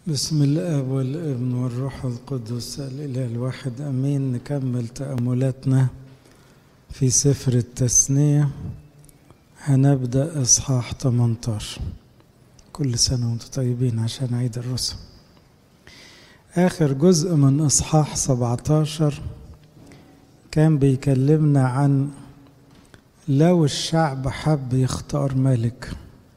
بسم الاب والابن والروح القدس الاله الواحد امين نكمل تاملاتنا في سفر التثنيه هنبدا اصحاح 18 كل سنه وانتم طيبين عشان عيد الرسل اخر جزء من اصحاح 17 كان بيكلمنا عن لو الشعب حب يختار ملك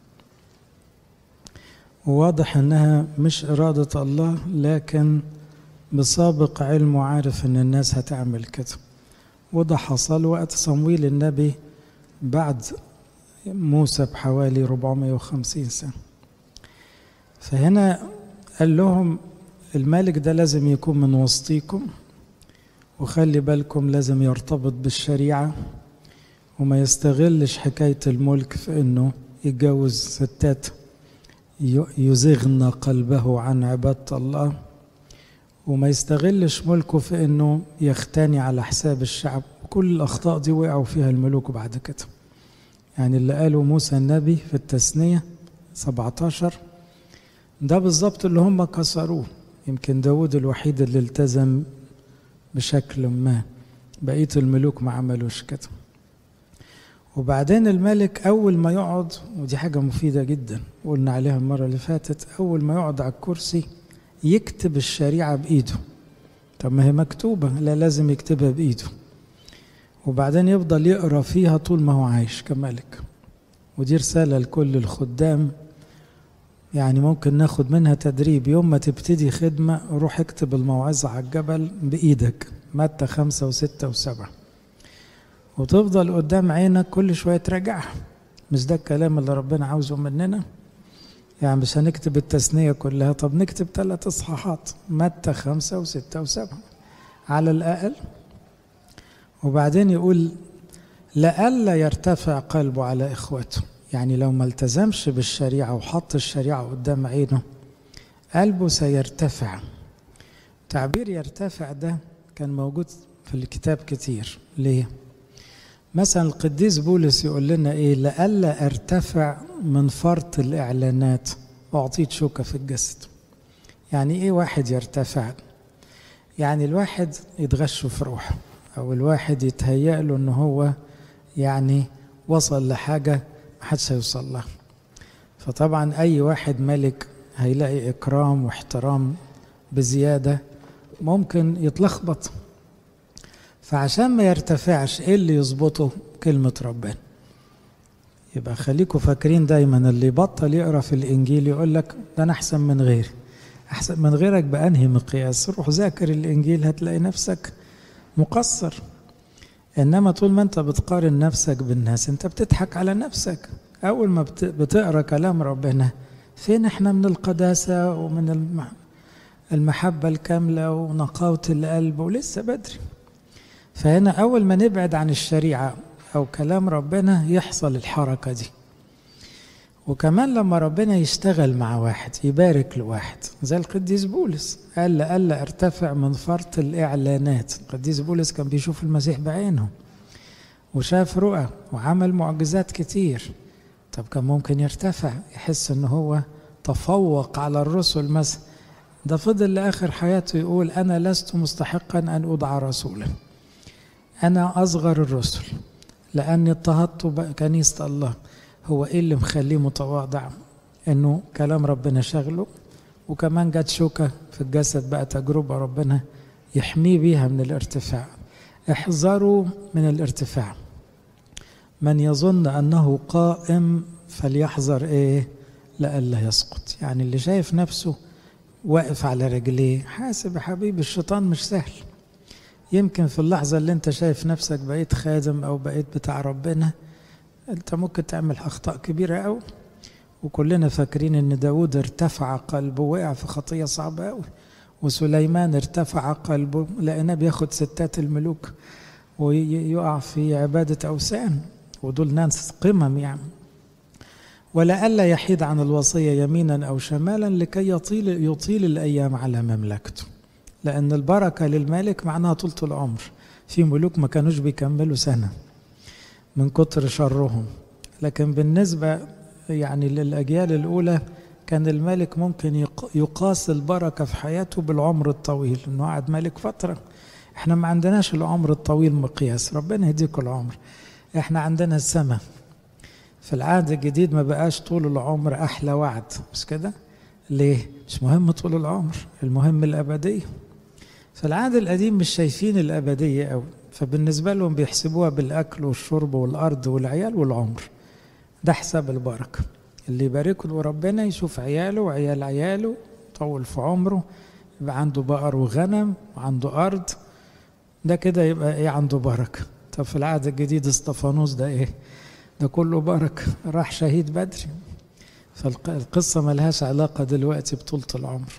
وواضح انها مش اراده الله لكن بسابق علمه عارف ان الناس هتعمل كده وده حصل وقت صمويل النبي بعد موسى بحوالي 450 سنه فهنا قال لهم الملك ده لازم يكون من وسطيكم وخلي بالكم لازم يرتبط بالشريعه وما يستغلش حكايه الملك في انه يتجوز ستات يزغن قلبه عن عبادة الله وما يستغلش ملكه في انه يختني على حساب الشعب كل الاخطاء دي وقعوا فيها الملوك بعد كده يعني اللي قاله موسى النبي في التثنية 17 ده بالظبط اللي هم كسروه يمكن داود الوحيد اللي التزم بشكل ما بقية الملوك ما عملوش كده وبعدين الملك أول ما يقعد ودي حاجة مفيدة جدا قلنا عليها المرة اللي فاتت أول ما يقعد على الكرسي يكتب الشريعة بإيده طب ما هي مكتوبة لا لازم يكتبها بإيده وبعدين يفضل يقرأ فيها طول ما هو عايش كملك ودي رسالة لكل الخدام يعني ممكن ناخد منها تدريب يوم ما تبتدي خدمة روح اكتب الموعظة على الجبل بإيدك متى خمسة وستة وسبعة وتفضل قدام عينك كل شوية تراجعها مش ده الكلام اللي ربنا عاوزه مننا يعني مش هنكتب التثنية كلها طب نكتب ثلاث إصحاحات متى خمسة وستة وسبعة على الأقل وبعدين يقول لئلا يرتفع قلبه على إخوته يعني لو ما التزمش بالشريعة وحط الشريعة قدام عينه قلبه سيرتفع تعبير يرتفع ده كان موجود في الكتاب كتير ليه؟ مثلا القديس بولس يقول لنا ايه لئلا ارتفع من فرط الاعلانات واعطيت شوكه في الجسد يعني ايه واحد يرتفع يعني الواحد يتغش في روحه او الواحد يتهيأ له ان هو يعني وصل لحاجه محدش هيوصل لها فطبعا اي واحد ملك هيلاقي اكرام واحترام بزياده ممكن يتلخبط فعشان ما يرتفعش ايه اللي يظبطه كلمة ربنا يبقى خليكم فاكرين دايما اللي يبطل يقرا في الانجيل يقول لك ده انا احسن من غيري احسن من غيرك بانهي مقياس روح ذاكر الانجيل هتلاقي نفسك مقصر انما طول ما انت بتقارن نفسك بالناس انت بتضحك على نفسك اول ما بتقرا كلام ربنا فين احنا من القداسه ومن المحبه الكامله ونقاوه القلب ولسه بدري فهنا أول ما نبعد عن الشريعة أو كلام ربنا يحصل الحركة دي وكمان لما ربنا يشتغل مع واحد يبارك لواحد زي القديس بولس قال لألا ارتفع من فرط الإعلانات القديس بولس كان بيشوف المسيح بعينه وشاف رؤى وعمل معجزات كتير طب كان ممكن يرتفع يحس ان هو تفوق على الرسل مثلا ده فضل لآخر حياته يقول أنا لست مستحقا أن أدعى رسولا أنا أصغر الرسل لأني اضطهدت كنيسة الله هو إيه اللي مخليه متواضع إنه كلام ربنا شغله وكمان جت شوكة في الجسد بقى تجربة ربنا يحميه بيها من الارتفاع احذروا من الارتفاع من يظن أنه قائم فليحذر إيه لئلا يسقط يعني اللي شايف نفسه واقف على رجليه حاسب يا حبيبي الشيطان مش سهل يمكن في اللحظة اللي انت شايف نفسك بقيت خادم او بقيت بتاع ربنا انت ممكن تعمل اخطاء كبيرة او وكلنا فاكرين ان داود ارتفع قلبه وقع في خطية صعبة قوي وسليمان ارتفع قلبه لقيناه بياخد ستات الملوك ويقع في عبادة أوثان ودول ناس قمم يعني ولئلا يحيد عن الوصية يمينا أو شمالا لكي يطيل, يطيل الأيام على مملكته لأن البركة للملك معناها طولة العمر في ملوك ما كانوش بيكملوا سنة من كتر شرهم لكن بالنسبة يعني للأجيال الأولى كان الملك ممكن يقاس البركة في حياته بالعمر الطويل انه قعد ملك فترة احنا ما عندناش العمر الطويل مقياس ربنا يديكم العمر احنا عندنا السماء في العهد الجديد ما بقاش طول العمر احلى وعد مش كده ليه مش مهم طول العمر المهم الابديه في العهد القديم مش شايفين الابديه قوي فبالنسبه لهم بيحسبوها بالاكل والشرب والارض والعيال والعمر ده حساب البركه اللي يباركه ربنا يشوف عياله وعيال عياله يطول في عمره يبقى عنده بقر وغنم وعنده ارض ده كده يبقى ايه عنده بركه طب في العهد الجديد استفانوس ده ايه ده كله بركه راح شهيد بدري فالقصه ملهاش علاقه دلوقتي بطوله العمر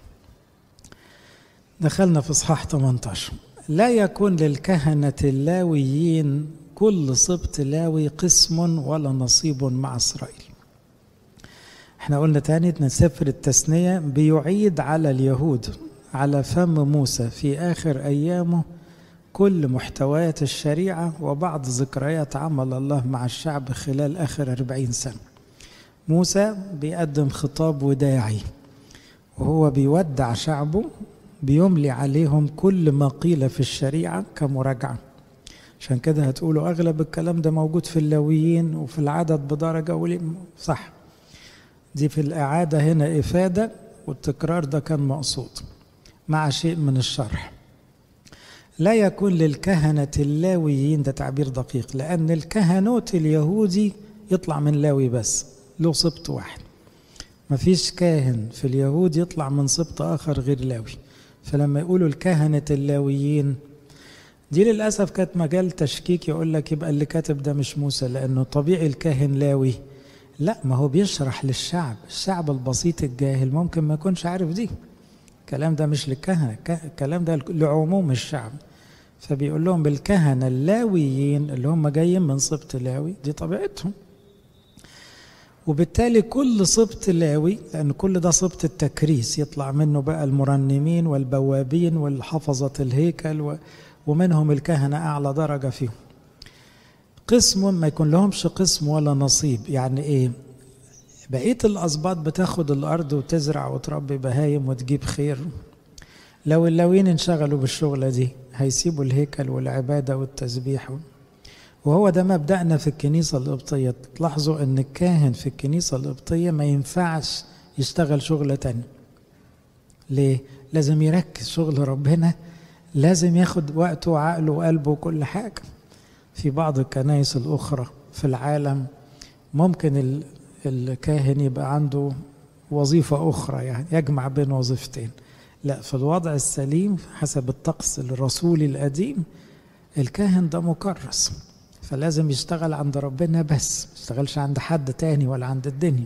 دخلنا في اصحاح 18 لا يكون للكهنه اللاويين كل سبط لاوي قسم ولا نصيب مع اسرائيل احنا قلنا تاني ان سفر التثنيه بيعيد على اليهود على فم موسى في اخر ايامه كل محتويات الشريعة وبعض ذكريات عمل الله مع الشعب خلال آخر أربعين سنة موسى بيقدم خطاب وداعي وهو بيودع شعبه بيملي عليهم كل ما قيل في الشريعة كمراجعة عشان كده هتقولوا أغلب الكلام ده موجود في اللاويين وفي العدد بدرجة صح دي في الإعادة هنا إفادة والتكرار ده كان مقصود مع شيء من الشرح لا يكون للكهنة اللاويين ده تعبير دقيق لأن الكهنوت اليهودي يطلع من لاوي بس له سبط واحد مفيش كاهن في اليهود يطلع من سبط آخر غير لاوي فلما يقولوا الكهنة اللاويين دي للأسف كانت مجال تشكيك يقول لك يبقى اللي كاتب ده مش موسى لأنه طبيعي الكاهن لاوي لا ما هو بيشرح للشعب الشعب البسيط الجاهل ممكن ما يكونش عارف دي الكلام ده مش للكهنة الكلام ده لعموم الشعب فبيقول لهم بالكهنة اللاويين اللي هم جايين من سبط لاوي دي طبيعتهم وبالتالي كل سبط لاوي لأن كل ده سبط التكريس يطلع منه بقى المرنمين والبوابين والحفظة الهيكل و... ومنهم الكهنة أعلى درجة فيهم قسم ما يكون لهمش قسم ولا نصيب يعني إيه بقية الأسباط بتاخد الأرض وتزرع وتربي بهايم وتجيب خير لو اللاويين انشغلوا بالشغلة دي هيسيبوا الهيكل والعبادة والتسبيح وهو ده مبدأنا في الكنيسة القبطية تلاحظوا أن الكاهن في الكنيسة القبطية ما ينفعش يشتغل شغلة تانية ليه؟ لازم يركز شغل ربنا لازم ياخد وقته وعقله وقلبه وكل حاجة في بعض الكنائس الأخرى في العالم ممكن الكاهن يبقى عنده وظيفة أخرى يعني يجمع بين وظيفتين لا في الوضع السليم حسب الطقس الرسولي القديم الكاهن ده مكرس فلازم يشتغل عند ربنا بس ما يشتغلش عند حد تاني ولا عند الدنيا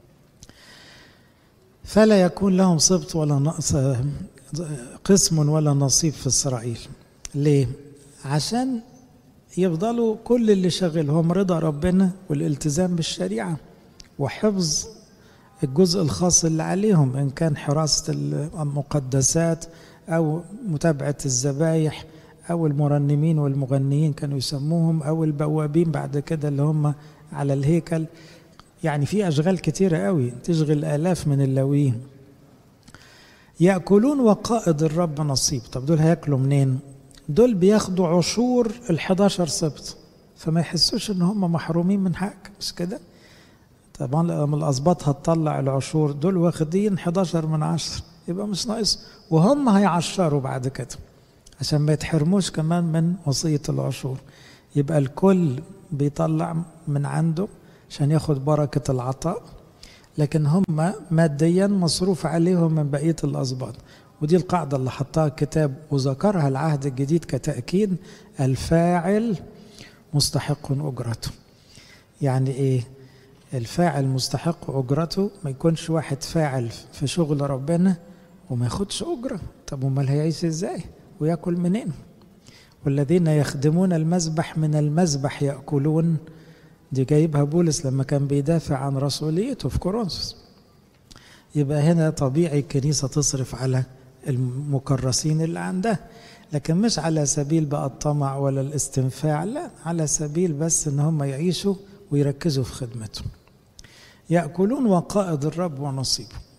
فلا يكون لهم سبط ولا نقص قسم ولا نصيب في إسرائيل ليه؟ عشان يفضلوا كل اللي شغلهم رضا ربنا والالتزام بالشريعة وحفظ الجزء الخاص اللي عليهم إن كان حراسة المقدسات أو متابعة الذبايح أو المرنمين والمغنيين كانوا يسموهم أو البوابين بعد كده اللي هم على الهيكل يعني في أشغال كتيرة قوي تشغل آلاف من اللاويين يأكلون وقائد الرب نصيب طب دول هياكلوا منين دول بياخدوا عشور ال11 سبت فما يحسوش ان هم محرومين من حاجه مش كده طبعا لما الاسباط هتطلع العشور دول واخدين 11 من عشر يبقى مش ناقص وهم هيعشروا بعد كده عشان ما يتحرموش كمان من وصية العشور يبقى الكل بيطلع من عنده عشان ياخد بركة العطاء لكن هم ماديا مصروف عليهم من بقية الأسباط ودي القاعدة اللي حطها الكتاب وذكرها العهد الجديد كتأكيد الفاعل مستحق أجرته يعني إيه الفاعل مستحق أجرته ما يكونش واحد فاعل في شغل ربنا وما ياخدش أجرة طب أمال هيعيش إزاي وياكل منين والذين يخدمون المذبح من المذبح يأكلون دي جايبها بولس لما كان بيدافع عن رسوليته في كورنثوس يبقى هنا طبيعي الكنيسة تصرف على المكرسين اللي عندها لكن مش على سبيل بقى الطمع ولا الاستنفاع لا على سبيل بس ان هم يعيشوا ويركزوا في خدمته يأكلون وقائد الرب ونصيبه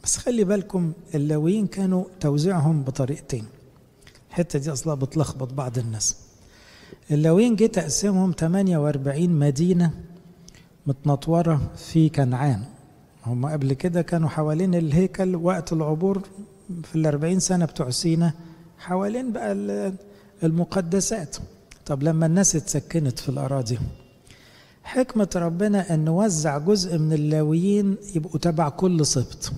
بس خلي بالكم اللاويين كانوا توزيعهم بطريقتين الحتة دي أصلا بتلخبط بعض الناس اللاويين جه تقسيمهم 48 مدينة متنطورة في كنعان هم قبل كده كانوا حوالين الهيكل وقت العبور في الأربعين سنة بتوع سينا حوالين بقى المقدسات طب لما الناس اتسكنت في الأراضي حكمة ربنا أن نوزع جزء من اللاويين يبقوا تبع كل سبط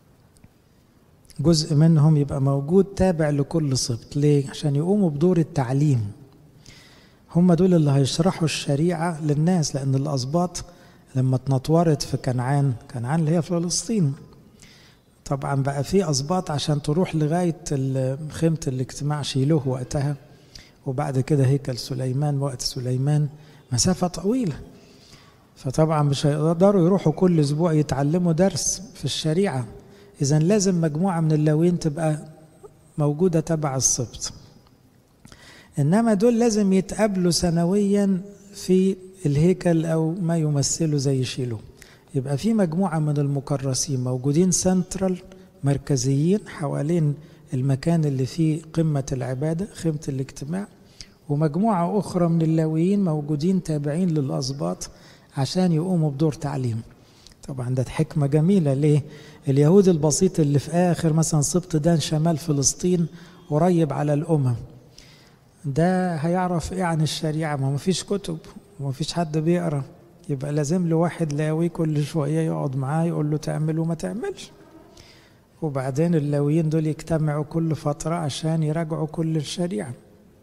جزء منهم يبقى موجود تابع لكل سبط ليه؟ عشان يقوموا بدور التعليم هم دول اللي هيشرحوا الشريعة للناس لأن الأسباط لما اتنطورت في كنعان كنعان اللي هي فلسطين طبعا بقى في أسباط عشان تروح لغاية خيمة الاجتماع شيلوه وقتها وبعد كده هيكل سليمان وقت سليمان مسافة طويلة فطبعا مش هيقدروا يروحوا كل أسبوع يتعلموا درس في الشريعة إذا لازم مجموعة من اللاويين تبقى موجودة تبع السبط إنما دول لازم يتقابلوا سنويا في الهيكل أو ما يمثله زي شيلو يبقى في مجموعة من المكرسين موجودين سنترال مركزيين حوالين المكان اللي فيه قمة العبادة خيمة الاجتماع ومجموعة أخرى من اللاويين موجودين تابعين للأسباط عشان يقوموا بدور تعليم طبعا ده حكمة جميلة ليه اليهود البسيط اللي في آخر مثلا سبط دان شمال فلسطين قريب على الأمم ده هيعرف ايه عن الشريعة ما مفيش كتب ومفيش حد بيقرا يبقى لازم له واحد لاوي كل شوية يقعد معاه يقول له تعمل وما تعملش وبعدين اللاويين دول يجتمعوا كل فترة عشان يراجعوا كل الشريعة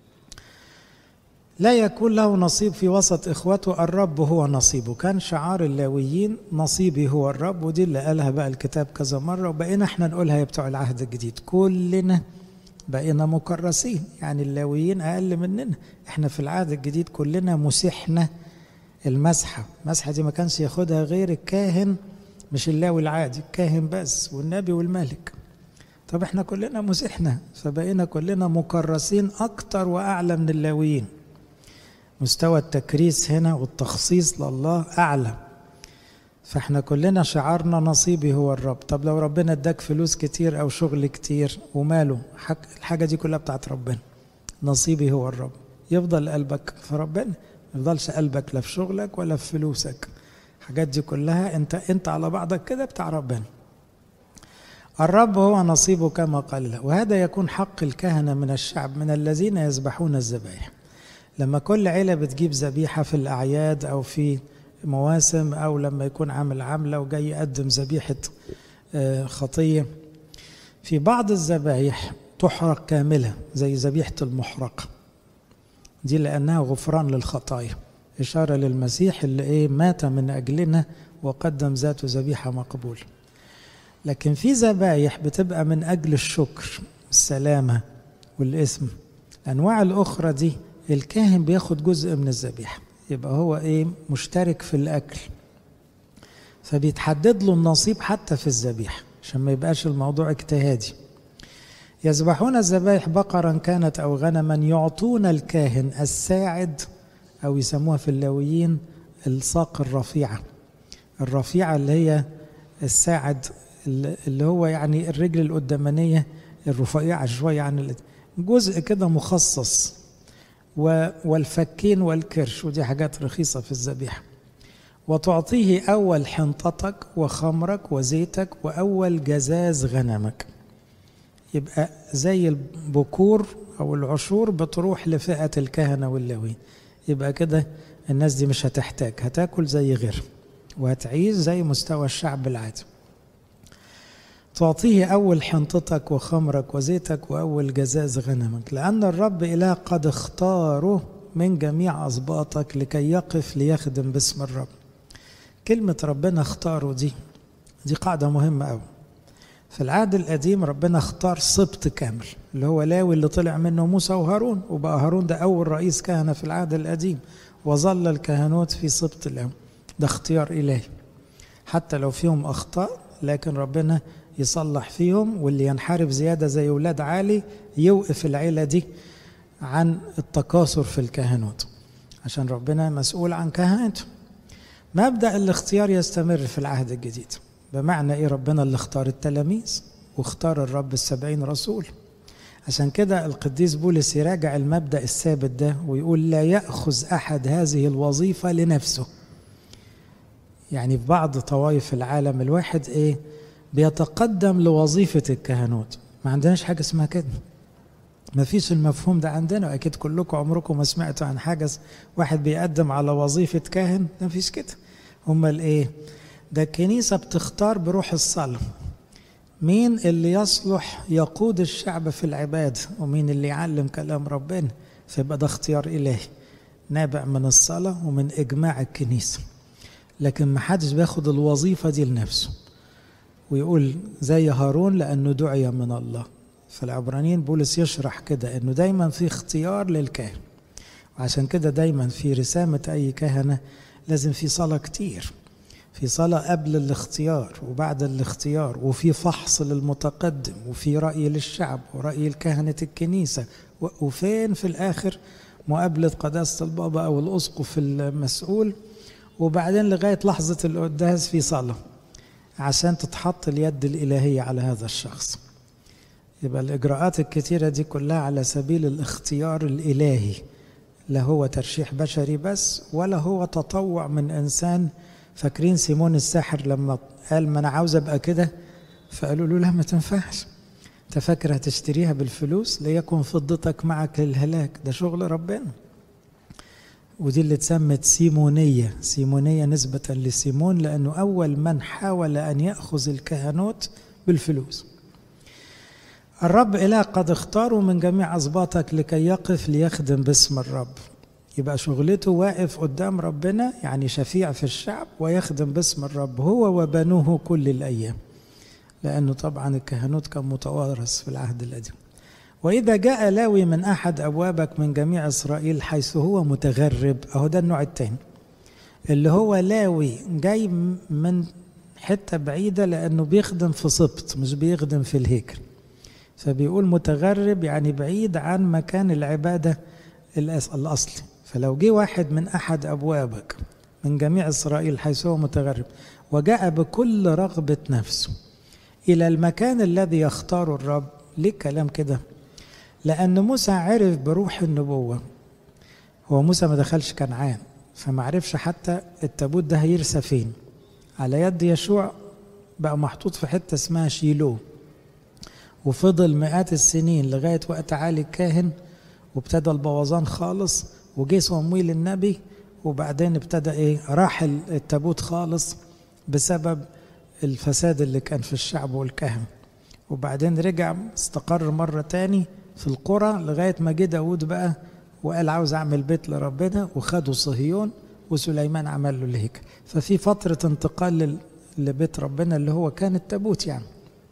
لا يكون له نصيب في وسط إخوته الرب هو نصيبه كان شعار اللاويين نصيبي هو الرب ودي اللي قالها بقى الكتاب كذا مرة وبقينا احنا نقولها يا بتوع العهد الجديد كلنا بقينا مكرسين يعني اللاويين أقل مننا احنا في العهد الجديد كلنا مسحنا المسحة المسحة دي ما كانش ياخدها غير الكاهن مش اللاوي العادي الكاهن بس والنبي والملك طب احنا كلنا مسحنا فبقينا كلنا مكرسين أكتر وأعلى من اللاويين مستوى التكريس هنا والتخصيص لله أعلى فاحنا كلنا شعارنا نصيبي هو الرب طب لو ربنا اداك فلوس كتير او شغل كتير وماله الحاجه دي كلها بتاعت ربنا نصيبي هو الرب يفضل قلبك في ربنا ما يفضلش قلبك لا في شغلك ولا في فلوسك الحاجات دي كلها انت انت على بعضك كده بتاع ربنا الرب هو نصيبه كما قال له وهذا يكون حق الكهنة من الشعب من الذين يذبحون الذبائح لما كل عيلة بتجيب ذبيحة في الأعياد أو في مواسم أو لما يكون عامل عملة وجاي يقدم ذبيحة خطية في بعض الذبائح تحرق كاملة زي ذبيحة المحرقة دي لأنها غفران للخطايا إشارة للمسيح اللي إيه مات من أجلنا وقدم ذاته ذبيحة مقبولة لكن في ذبايح بتبقى من أجل الشكر السلامة والاسم الأنواع الأخرى دي الكاهن بياخد جزء من الذبيحة يبقى هو ايه مشترك في الاكل فبيتحدد له النصيب حتى في الذبيحه عشان ما يبقاش الموضوع اجتهادي يذبحون الذبائح بقرا كانت او غنما يعطون الكاهن الساعد او يسموها في اللاويين الساق الرفيعه الرفيعه اللي هي الساعد اللي هو يعني الرجل القدامانيه الرفيعه شويه عن جزء كده مخصص والفكين والكرش ودي حاجات رخيصة في الذبيحة وتعطيه أول حنطتك وخمرك وزيتك وأول جزاز غنمك يبقى زي البكور أو العشور بتروح لفئة الكهنة واللاوين يبقى كده الناس دي مش هتحتاج هتاكل زي غير وهتعيش زي مستوى الشعب العادي تعطيه أول حنطتك وخمرك وزيتك وأول جزاز غنمك لأن الرب إله قد اختاره من جميع أسباطك لكي يقف ليخدم باسم الرب كلمة ربنا اختاره دي دي قاعدة مهمة أوي في العهد القديم ربنا اختار سبط كامل اللي هو لاوي اللي طلع منه موسى وهارون وبقى هارون ده أول رئيس كهنة في العهد القديم وظل الكهنوت في سبط لاوي ده اختيار إلهي حتى لو فيهم أخطاء لكن ربنا يصلح فيهم واللي ينحرف زيادة زي ولاد عالي يوقف العيلة دي عن التكاثر في الكهنوت عشان ربنا مسؤول عن كهنته مبدأ الاختيار يستمر في العهد الجديد بمعنى ايه ربنا اللي اختار التلاميذ واختار الرب السبعين رسول عشان كده القديس بولس يراجع المبدأ الثابت ده ويقول لا يأخذ أحد هذه الوظيفة لنفسه يعني في بعض طوائف العالم الواحد ايه بيتقدم لوظيفة الكهنوت ما عندناش حاجة اسمها كده ما فيش المفهوم ده عندنا أكيد كلكم عمركم ما سمعتوا عن حاجة واحد بيقدم على وظيفة كاهن ما فيش كده هما الايه ده الكنيسة بتختار بروح الصلاة مين اللي يصلح يقود الشعب في العبادة ومين اللي يعلم كلام ربنا فيبقى ده اختيار إلهي نابع من الصلاة ومن إجماع الكنيسة لكن ما حدش بياخد الوظيفة دي لنفسه ويقول زي هارون لأنه دعي من الله فالعبرانيين بولس يشرح كده أنه دايما في اختيار للكاهن وعشان كده دايما في رسامة أي كهنة لازم في صلاة كتير في صلاة قبل الاختيار وبعد الاختيار وفي فحص للمتقدم وفي رأي للشعب ورأي الكهنة الكنيسة وفين في الآخر مقابلة قداسة البابا أو الأسقف المسؤول وبعدين لغاية لحظة القداس في صلاة عشان تتحط اليد الإلهية على هذا الشخص يبقى الإجراءات الكتيرة دي كلها على سبيل الاختيار الإلهي لا هو ترشيح بشري بس ولا هو تطوع من إنسان فاكرين سيمون الساحر لما قال ما أنا عاوز أبقى كده فقالوا له لا ما تنفعش أنت فاكر هتشتريها بالفلوس ليكن فضتك معك للهلاك ده شغل ربنا ودي اللي اتسمت سيمونية سيمونية نسبة لسيمون لأنه أول من حاول أن يأخذ الكهنوت بالفلوس الرب إله قد اختاره من جميع أسباطك لكي يقف ليخدم باسم الرب يبقى شغلته واقف قدام ربنا يعني شفيع في الشعب ويخدم باسم الرب هو وبنوه كل الأيام لأنه طبعا الكهنوت كان متوارث في العهد القديم وإذا جاء لاوي من أحد أبوابك من جميع إسرائيل حيث هو متغرب أهو ده النوع الثاني اللي هو لاوي جاي من حتة بعيدة لأنه بيخدم في سبط مش بيخدم في الهيكل فبيقول متغرب يعني بعيد عن مكان العبادة الأصلي فلو جه واحد من أحد أبوابك من جميع إسرائيل حيث هو متغرب وجاء بكل رغبة نفسه إلى المكان الذي يختار الرب ليه كلام كده لأن موسى عرف بروح النبوة هو موسى ما دخلش كنعان فما عرفش حتى التابوت ده هيرسى فين على يد يشوع بقى محطوط في حتة اسمها شيلو وفضل مئات السنين لغاية وقت عالي الكاهن وابتدى البوظان خالص وجه صمويل النبي وبعدين ابتدى ايه راح التابوت خالص بسبب الفساد اللي كان في الشعب والكهنة وبعدين رجع استقر مرة تاني في القرى لغاية ما جه داود بقى وقال عاوز أعمل بيت لربنا وخدوا صهيون وسليمان عمل له الهيكل ففي فترة انتقال لبيت ربنا اللي هو كان التابوت يعني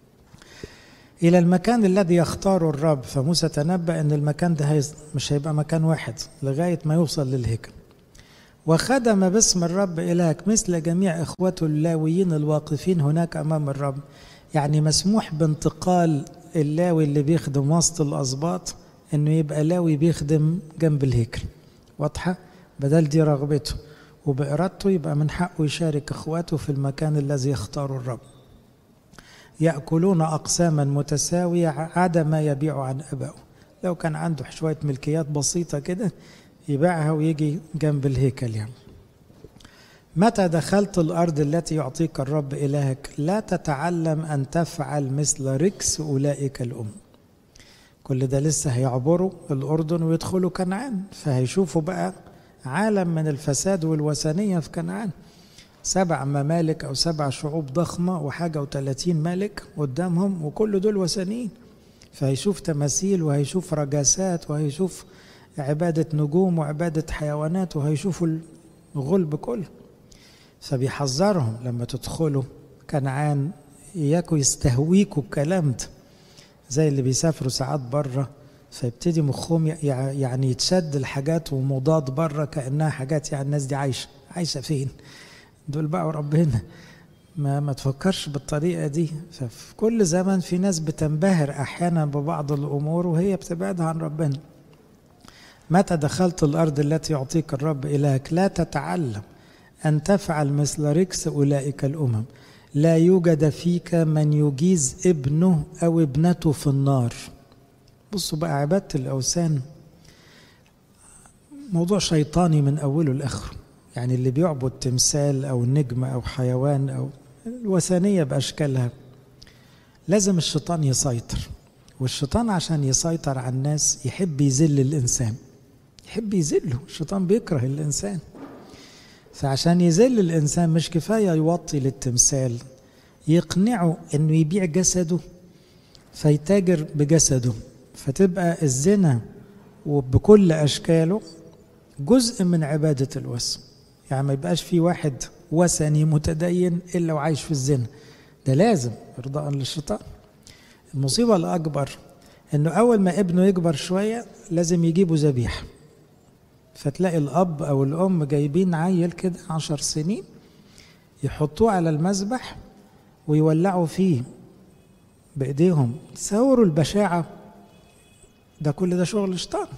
إلى المكان الذي يختاره الرب فموسى تنبأ أن المكان ده مش هيبقى مكان واحد لغاية ما يوصل للهيكل وخدم باسم الرب إلهك مثل جميع إخوته اللاويين الواقفين هناك أمام الرب يعني مسموح بانتقال اللاوي اللي بيخدم وسط الأسباط إنه يبقى لاوي بيخدم جنب الهيكل واضحة بدل دي رغبته وبإرادته يبقى من حقه يشارك إخواته في المكان الذي يختاره الرب يأكلون أقساما متساوية عدا ما يبيع عن أبائه لو كان عنده شوية ملكيات بسيطة كده يبيعها ويجي جنب الهيكل يعني متى دخلت الأرض التي يعطيك الرب إلهك لا تتعلم أن تفعل مثل ركس أولئك الأم كل ده لسه هيعبروا الأردن ويدخلوا كنعان فهيشوفوا بقى عالم من الفساد والوثنية في كنعان سبع ممالك أو سبع شعوب ضخمة وحاجة وثلاثين ملك قدامهم وكل دول وثنيين فهيشوف تماثيل وهيشوف رجاسات وهيشوف عبادة نجوم وعبادة حيوانات وهيشوفوا الغلب كله فبيحذرهم لما تدخلوا كنعان إياكوا يستهويكوا الكلام ده زي اللي بيسافروا ساعات بره فيبتدي مخهم يعني يتشد الحاجات ومضاد بره كأنها حاجات يعني الناس دي عايشة عايشة فين دول بقى ربنا ما ما تفكرش بالطريقة دي ففي كل زمن في ناس بتنبهر أحيانا ببعض الأمور وهي بتبعدها عن ربنا متى دخلت الأرض التي يعطيك الرب إلهك لا تتعلم أن تفعل مثل ركس أولئك الأمم لا يوجد فيك من يجيز ابنه أو ابنته في النار بصوا بقى عبادة الأوثان موضوع شيطاني من أوله لآخره يعني اللي بيعبد تمثال أو نجم أو حيوان أو الوثنية بأشكالها لازم الشيطان يسيطر والشيطان عشان يسيطر على الناس يحب يذل الإنسان يحب يذله الشيطان بيكره الإنسان فعشان يذل الإنسان مش كفاية يوطي للتمثال يقنعه إنه يبيع جسده فيتاجر بجسده فتبقى الزنا وبكل أشكاله جزء من عبادة الوثن يعني ما يبقاش في واحد وثني متدين إلا وعايش في الزنا ده لازم إرضاء للشيطان المصيبة الأكبر إنه أول ما ابنه يكبر شوية لازم يجيبوا ذبيحة فتلاقي الأب أو الأم جايبين عيل كده عشر سنين يحطوه على المذبح ويولعوا فيه بإيديهم تصوروا البشاعة ده كل ده شغل شيطان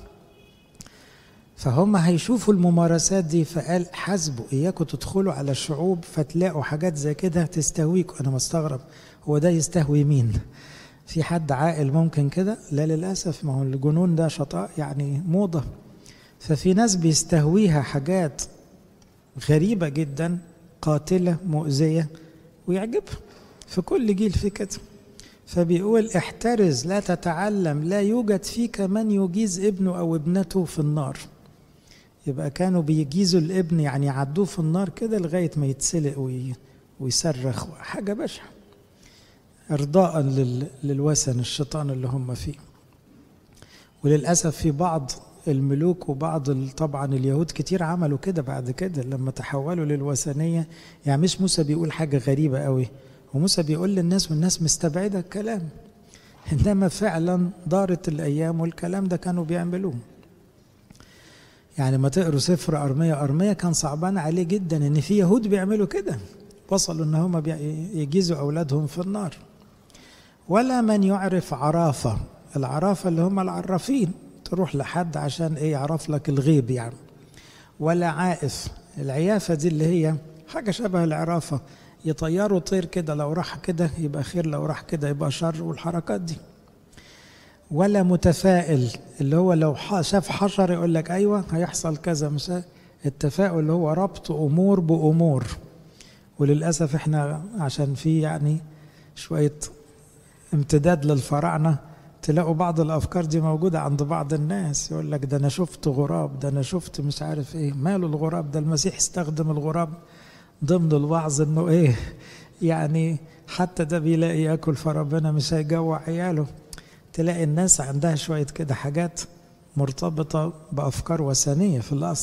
فهم هيشوفوا الممارسات دي فقال حاسبوا إياكم تدخلوا على الشعوب فتلاقوا حاجات زي كده تستهويكم أنا مستغرب هو ده يستهوي مين في حد عاقل ممكن كده لا للأسف ما هو الجنون ده شطاء يعني موضة ففي ناس بيستهويها حاجات غريبة جدا قاتلة مؤذية ويعجبها في كل جيل في كده فبيقول احترز لا تتعلم لا يوجد فيك من يجيز ابنه أو ابنته في النار يبقى كانوا بيجيزوا الابن يعني يعدوه في النار كده لغاية ما يتسلق وي... ويصرخ حاجة بشعة إرضاء لل... للوثن الشيطان اللي هم فيه وللأسف في بعض الملوك وبعض طبعا اليهود كتير عملوا كده بعد كده لما تحولوا للوثنية يعني مش موسى بيقول حاجة غريبة قوي وموسى بيقول للناس والناس مستبعدة الكلام إنما فعلا دارت الأيام والكلام ده كانوا بيعملوه يعني ما تقروا سفر أرمية أرمية كان صعبان عليه جدا إن في يهود بيعملوا كده وصلوا إن هم يجيزوا أولادهم في النار ولا من يعرف عرافة العرافة اللي هم العرافين تروح لحد عشان ايه يعرف لك الغيب يعني ولا عائف العيافة دي اللي هي حاجة شبه العرافة يطيروا طير كده لو راح كده يبقى خير لو راح كده يبقى شر والحركات دي ولا متفائل اللي هو لو شاف حشر يقول لك ايوه هيحصل كذا مش التفاؤل اللي هو ربط امور بامور وللاسف احنا عشان في يعني شويه امتداد للفراعنه تلاقوا بعض الافكار دي موجوده عند بعض الناس يقول لك ده انا شفت غراب ده انا شفت مش عارف ايه ماله الغراب ده المسيح استخدم الغراب ضمن الوعظ انه ايه يعني حتى ده بيلاقي ياكل فربنا مش هيجوع عياله تلاقي الناس عندها شويه كده حاجات مرتبطه بافكار وثنيه في الاصل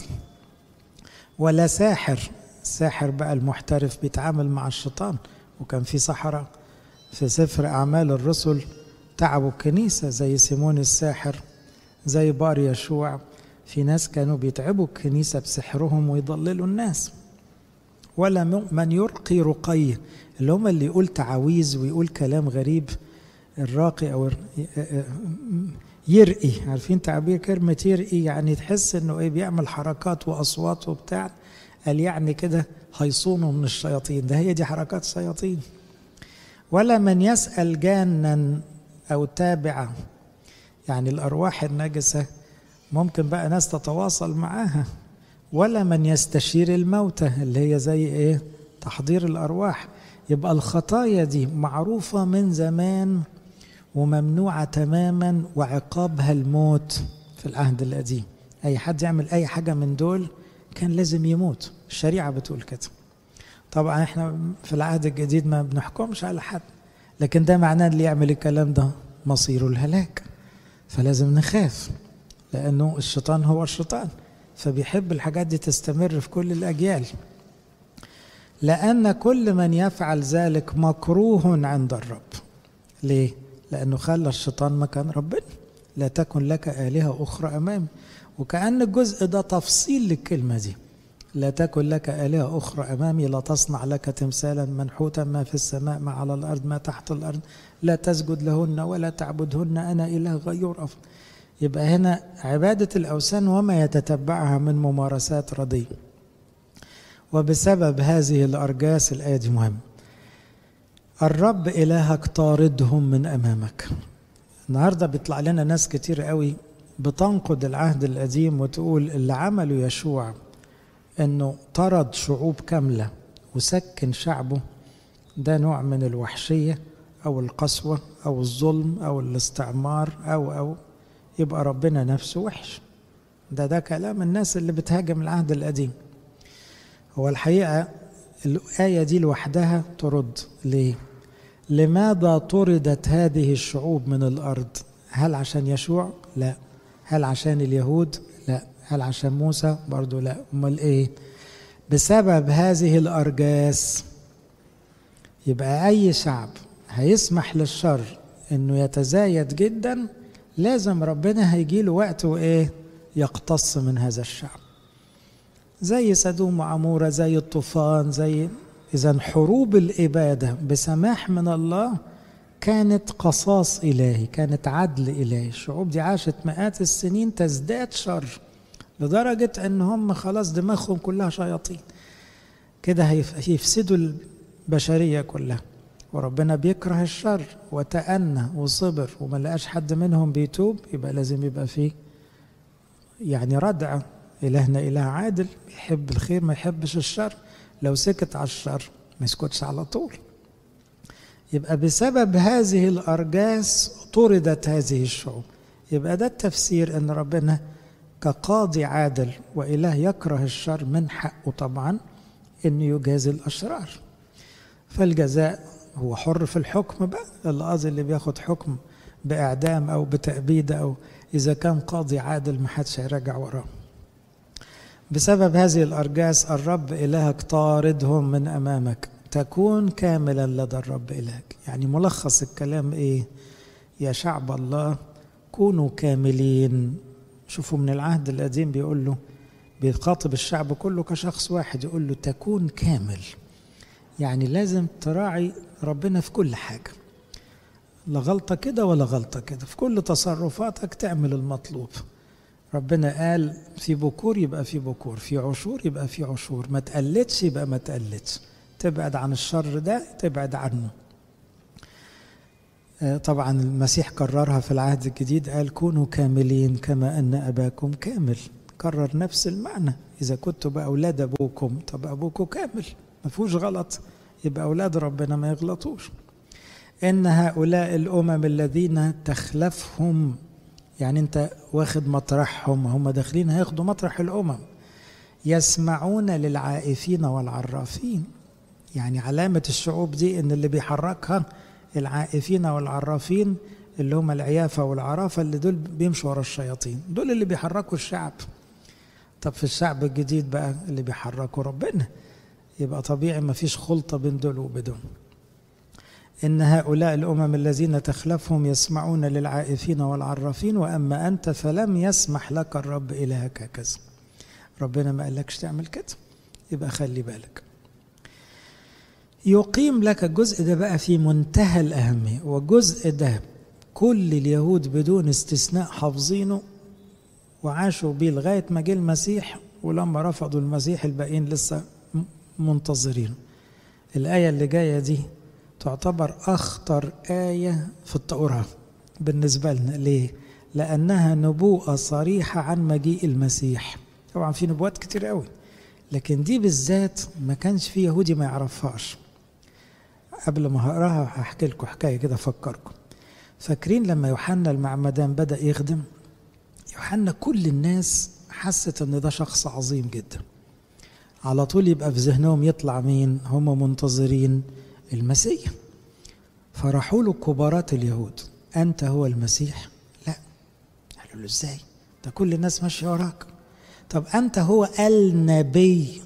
ولا ساحر الساحر بقى المحترف بيتعامل مع الشيطان وكان في سحره في سفر اعمال الرسل تعبوا الكنيسة زي سيمون الساحر زي بار يشوع في ناس كانوا بيتعبوا الكنيسة بسحرهم ويضللوا الناس ولا من يرقي رقي اللي هم اللي يقول تعاويذ ويقول كلام غريب الراقي أو يرقي عارفين تعبير كلمة يرقي يعني تحس انه ايه بيعمل حركات واصوات وبتاع قال يعني كده هيصونوا من الشياطين ده هي دي حركات الشياطين ولا من يسأل جانا أو تابعة يعني الأرواح النجسة ممكن بقى ناس تتواصل معاها ولا من يستشير الموتى اللي هي زي إيه تحضير الأرواح يبقى الخطايا دي معروفة من زمان وممنوعة تماما وعقابها الموت في العهد القديم أي حد يعمل أي حاجة من دول كان لازم يموت الشريعة بتقول كده طبعا احنا في العهد الجديد ما بنحكمش على حد لكن ده معناه اللي يعمل الكلام ده مصيره الهلاك فلازم نخاف لأنه الشيطان هو الشيطان فبيحب الحاجات دي تستمر في كل الأجيال لأن كل من يفعل ذلك مكروه عند الرب ليه؟ لأنه خلى الشيطان مكان ربنا لا تكن لك آلهة أخرى أمامي وكأن الجزء ده تفصيل للكلمة دي لا تكن لك آلهة أخرى أمامي لا تصنع لك تمثالا منحوتا ما في السماء ما على الأرض ما تحت الأرض لا تسجد لهن ولا تعبدهن أنا إله غيور أفضل يبقى هنا عبادة الأوثان وما يتتبعها من ممارسات رديئة وبسبب هذه الأرجاس الآية دي مهمة الرب إلهك طاردهم من أمامك النهاردة بيطلع لنا ناس كتير قوي بتنقد العهد القديم وتقول اللي عمله يشوع انه طرد شعوب كاملة وسكن شعبه ده نوع من الوحشية او القسوة او الظلم او الاستعمار او او يبقى ربنا نفسه وحش ده ده كلام الناس اللي بتهاجم العهد القديم هو الحقيقة الآية دي لوحدها ترد ليه؟ لماذا طردت هذه الشعوب من الأرض؟ هل عشان يشوع؟ لا هل عشان اليهود؟ لا هل عشان موسى؟ برضو لا أمال إيه؟ بسبب هذه الأرجاس يبقى أي شعب هيسمح للشر إنه يتزايد جدا لازم ربنا هيجي له وقت وإيه؟ يقتص من هذا الشعب زي سدوم وعمورة زي الطوفان زي إذا حروب الإبادة بسماح من الله كانت قصاص إلهي كانت عدل إلهي الشعوب دي عاشت مئات السنين تزداد شر لدرجة أن هم خلاص دماغهم كلها شياطين كده هيفسدوا البشرية كلها وربنا بيكره الشر وتأنى وصبر وما لقاش حد منهم بيتوب يبقى لازم يبقى فيه يعني ردع إلهنا إله عادل يحب الخير ما يحبش الشر لو سكت على الشر ما يسكتش على طول يبقى بسبب هذه الأرجاس طردت هذه الشعوب يبقى ده التفسير أن ربنا كقاضي عادل وإله يكره الشر من حقه طبعا أنه يجازي الأشرار فالجزاء هو حر في الحكم بقى القاضي اللي بياخد حكم بإعدام أو بتأبيد أو إذا كان قاضي عادل ما حدش هيراجع وراه بسبب هذه الأرجاس الرب إلهك طاردهم من أمامك تكون كاملا لدى الرب إلهك يعني ملخص الكلام إيه يا شعب الله كونوا كاملين شوفوا من العهد القديم بيقول له بيخاطب الشعب كله كشخص واحد يقول له تكون كامل يعني لازم تراعي ربنا في كل حاجة لا غلطة كده ولا غلطة كده في كل تصرفاتك تعمل المطلوب ربنا قال في بكور يبقى في بكور في عشور يبقى في عشور ما تقلدش يبقى ما تقلدش تبعد عن الشر ده تبعد عنه طبعا المسيح كررها في العهد الجديد قال كونوا كاملين كما أن أباكم كامل كرر نفس المعنى إذا كنتوا بأولاد أبوكم طب أبوكم كامل ما فيهوش غلط يبقى أولاد ربنا ما يغلطوش إن هؤلاء الأمم الذين تخلفهم يعني أنت واخد مطرحهم هم داخلين هياخدوا مطرح الأمم يسمعون للعائفين والعرافين يعني علامة الشعوب دي إن اللي بيحركها العائفين والعرافين اللي هم العيافة والعرافة اللي دول بيمشوا ورا الشياطين دول اللي بيحركوا الشعب طب في الشعب الجديد بقى اللي بيحركوا ربنا يبقى طبيعي ما فيش خلطة بين دول وبدون إن هؤلاء الأمم الذين تخلفهم يسمعون للعائفين والعرافين وأما أنت فلم يسمح لك الرب إلهك هكذا ربنا ما قالكش تعمل كده يبقى خلي بالك يقيم لك الجزء ده بقى في منتهى الأهمية والجزء ده كل اليهود بدون استثناء حافظينه وعاشوا بيه لغاية ما جه المسيح ولما رفضوا المسيح الباقيين لسه منتظرين الآية اللي جاية دي تعتبر أخطر آية في التوراة بالنسبة لنا ليه؟ لأنها نبوءة صريحة عن مجيء المسيح طبعا في نبوات كتير قوي لكن دي بالذات ما كانش في يهودي ما يعرفهاش قبل ما هقراها هحكي لكم حكايه كده افكركم فاكرين لما يوحنا المعمدان بدا يخدم يوحنا كل الناس حست ان ده شخص عظيم جدا على طول يبقى في ذهنهم يطلع مين هم منتظرين المسيح فراحوا له كبارات اليهود انت هو المسيح لا قالوا له ازاي ده كل الناس ماشيه وراك طب انت هو النبي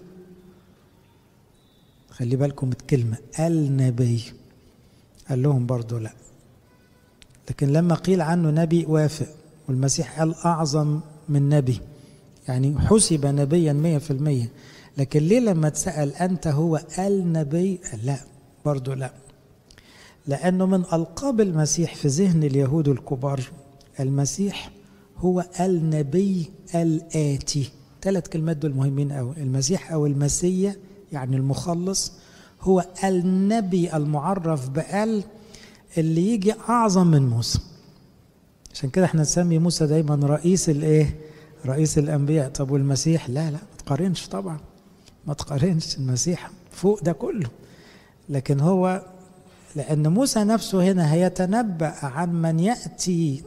خلي بالكم الكلمة النبي قال لهم برضو لا لكن لما قيل عنه نبي وافق والمسيح قال أعظم من نبي يعني حسب نبيا مية في المية لكن ليه لما تسأل أنت هو النبي لا برضو لا لأنه من ألقاب المسيح في ذهن اليهود الكبار المسيح هو النبي الآتي ثلاث كلمات دول مهمين قوي المسيح أو المسيح يعني المخلص هو النبي المعرف بال اللي يجي اعظم من موسى عشان كده احنا نسمي موسى دايما رئيس الايه رئيس الانبياء طب والمسيح لا لا ما تقارنش طبعا ما تقارنش المسيح فوق ده كله لكن هو لان موسى نفسه هنا هيتنبأ عن من ياتي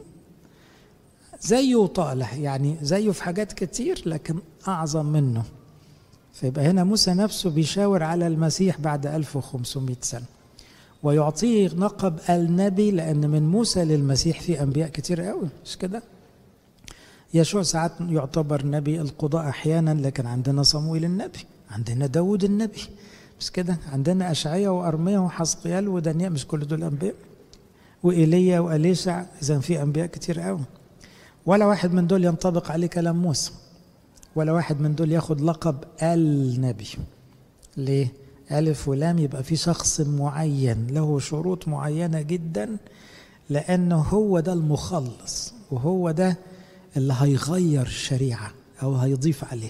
زيه طالح يعني زيه في حاجات كتير لكن اعظم منه فيبقى هنا موسى نفسه بيشاور على المسيح بعد 1500 سنه ويعطيه لقب النبي لأن من موسى للمسيح في أنبياء كتير قوي مش كده يشوع ساعات يعتبر نبي القضاء أحيانا لكن عندنا صمويل النبي عندنا داود النبي مش كده عندنا أشعية وأرمية وحسقيال ودانيال مش كل دول أنبياء وإيليا وأليشع إذا في أنبياء كتير قوي ولا واحد من دول ينطبق عليه كلام موسى ولا واحد من دول ياخد لقب النبي ليه؟ ألف ولام يبقى في شخص معين له شروط معينة جدا لأنه هو ده المخلص وهو ده اللي هيغير الشريعة أو هيضيف عليه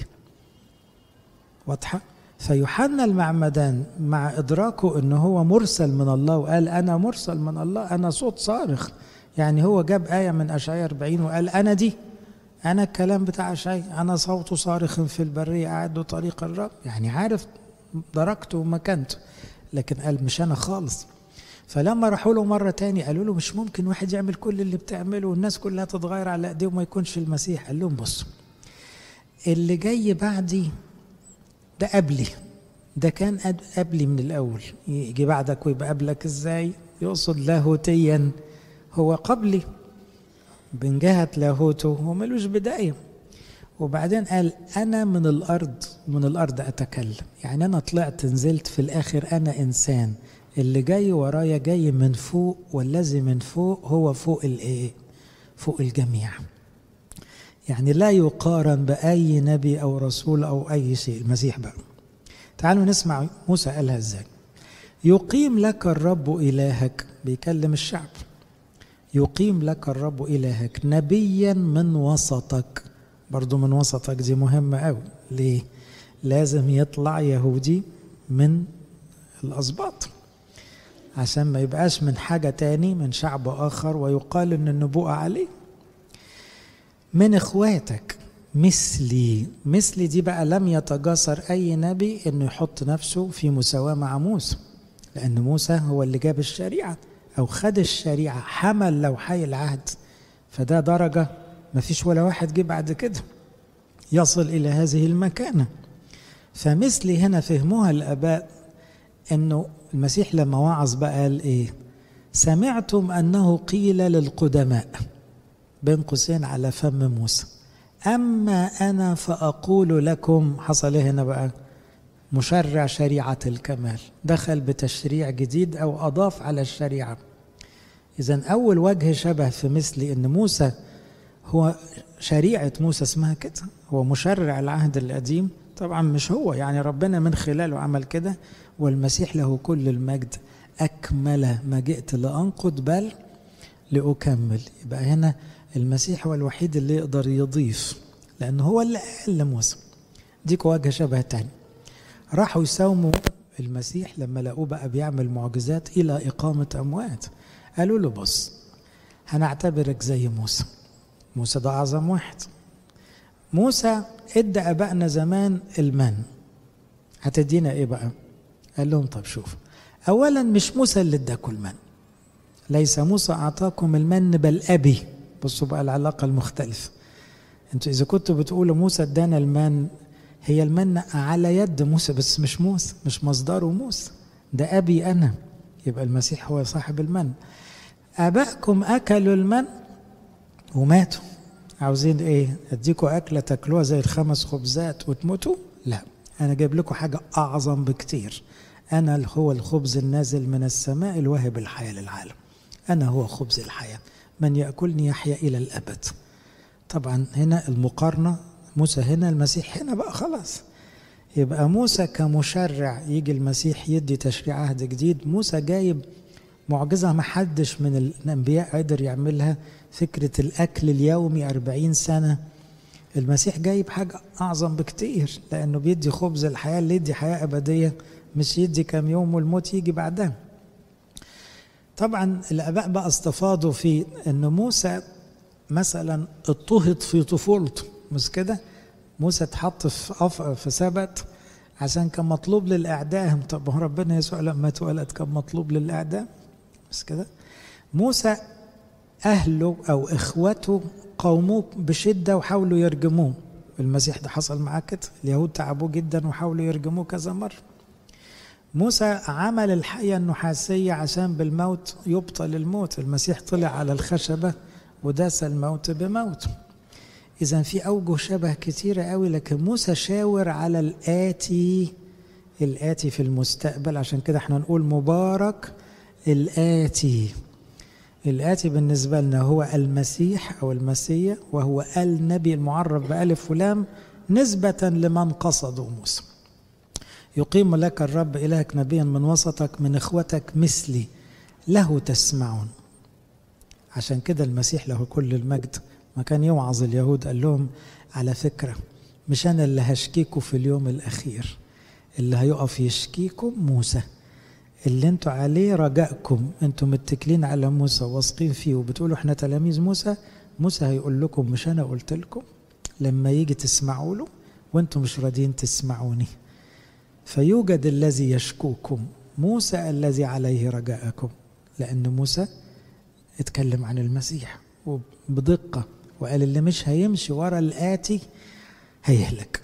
واضحة؟ فيوحنا المعمدان مع إدراكه أنه هو مرسل من الله وقال أنا مرسل من الله أنا صوت صارخ يعني هو جاب آية من أشعياء 40 وقال أنا دي أنا الكلام بتاع أشعياء أنا صوت صارخ في البرية أعدوا طريق الرب يعني عارف درجته ومكانته لكن قال مش انا خالص فلما راحوا له مره تاني قالوا له مش ممكن واحد يعمل كل اللي بتعمله والناس كلها تتغير على ايديه وما يكونش المسيح قال لهم بصوا اللي جاي بعدي ده قبلي ده كان قبلي من الاول يجي بعدك ويبقى قبلك ازاي يقصد لاهوتيا هو قبلي من جهه لاهوته هو ملوش بدايه وبعدين قال أنا من الأرض من الأرض أتكلم يعني أنا طلعت نزلت في الآخر أنا إنسان اللي جاي ورايا جاي من فوق والذي من فوق هو فوق الإيه فوق الجميع يعني لا يقارن بأي نبي أو رسول أو أي شيء المسيح بقى تعالوا نسمع موسى قالها إزاي يقيم لك الرب إلهك بيكلم الشعب يقيم لك الرب إلهك نبيا من وسطك برضو من وسطك دي مهمة أوي ليه؟ لازم يطلع يهودي من الأسباط عشان ما يبقاش من حاجة تاني من شعب آخر ويقال إن النبوءة عليه من إخواتك مثلي مثلي دي بقى لم يتجاسر أي نبي إنه يحط نفسه في مساواة مع موسى لأن موسى هو اللي جاب الشريعة أو خد الشريعة حمل لوحي العهد فده درجة ما فيش ولا واحد جه بعد كده يصل إلى هذه المكانة فمثلي هنا فهموها الآباء أنه المسيح لما وعظ بقى قال إيه سمعتم أنه قيل للقدماء بين قوسين على فم موسى أما أنا فأقول لكم حصل إيه هنا بقى مشرع شريعة الكمال دخل بتشريع جديد أو أضاف على الشريعة إذا أول وجه شبه في مثلي أن موسى هو شريعة موسى اسمها كده هو مشرع العهد القديم طبعا مش هو يعني ربنا من خلاله عمل كده والمسيح له كل المجد أكمل ما جئت لأنقض بل لأكمل يبقى هنا المسيح هو الوحيد اللي يقدر يضيف لأن هو اللي قال لموسى ديك وجه شبه تاني راحوا يساوموا المسيح لما لقوه بقى بيعمل معجزات إلى إقامة أموات قالوا له بص هنعتبرك زي موسى موسى ده أعظم واحد موسى ادى أبائنا زمان المن هتدينا إيه بقى قال لهم طب شوف أولا مش موسى اللي اداكم المن ليس موسى أعطاكم المن بل أبي بصوا بقى العلاقة المختلفة انتوا إذا كنتوا بتقولوا موسى ادانا المن هي المن على يد موسى بس مش موسى مش مصدره موسى ده أبي أنا يبقى المسيح هو صاحب المن آبائكم أكلوا المن وماتوا عاوزين ايه اديكوا اكله تاكلوها زي الخمس خبزات وتموتوا لا انا جايب لكم حاجه اعظم بكتير انا هو الخبز النازل من السماء الواهب الحياه للعالم انا هو خبز الحياه من ياكلني يحيا الى الابد طبعا هنا المقارنه موسى هنا المسيح هنا بقى خلاص يبقى موسى كمشرع يجي المسيح يدي تشريع عهد جديد موسى جايب معجزة ما حدش من الأنبياء قدر يعملها فكرة الأكل اليومي أربعين سنة المسيح جايب حاجة أعظم بكتير لأنه بيدي خبز الحياة اللي يدي حياة أبدية مش يدي كام يوم والموت يجي بعدها طبعا الاباء بقى استفاضوا في ان موسى مثلا اضطهد في طفولته مش كده موسى اتحط في في سبت عشان كان مطلوب للاعداء طب ربنا يسوع لما اتولد كان مطلوب للاعداء بس كده موسى اهله او اخوته قاوموه بشده وحاولوا يرجموه المسيح ده حصل معاه كده اليهود تعبوه جدا وحاولوا يرجموه كذا مره موسى عمل الحية النحاسية عشان بالموت يبطل الموت المسيح طلع على الخشبة وداس الموت بموت إذا في أوجه شبه كتيرة قوي لكن موسى شاور على الآتي الآتي في المستقبل عشان كده احنا نقول مبارك الآتي الآتي بالنسبة لنا هو المسيح أو المسيح وهو النبي المعرف بألف ولام نسبة لمن قصدوا موسى يقيم لك الرب إلهك نبيا من وسطك من إخوتك مثلي له تسمعون عشان كده المسيح له كل المجد ما كان يوعظ اليهود قال لهم على فكرة مش أنا اللي هشكيكوا في اليوم الأخير اللي هيقف يشكيكم موسى اللي انتوا عليه رجائكم انتوا متكلين على موسى واثقين فيه وبتقولوا احنا تلاميذ موسى موسى هيقول لكم مش انا قلت لكم لما يجي تسمعوا له وانتوا مش راضيين تسمعوني فيوجد الذي يشكوكم موسى الذي عليه رجاءكم لأن موسى اتكلم عن المسيح وبدقة وقال اللي مش هيمشي ورا الآتي هيهلك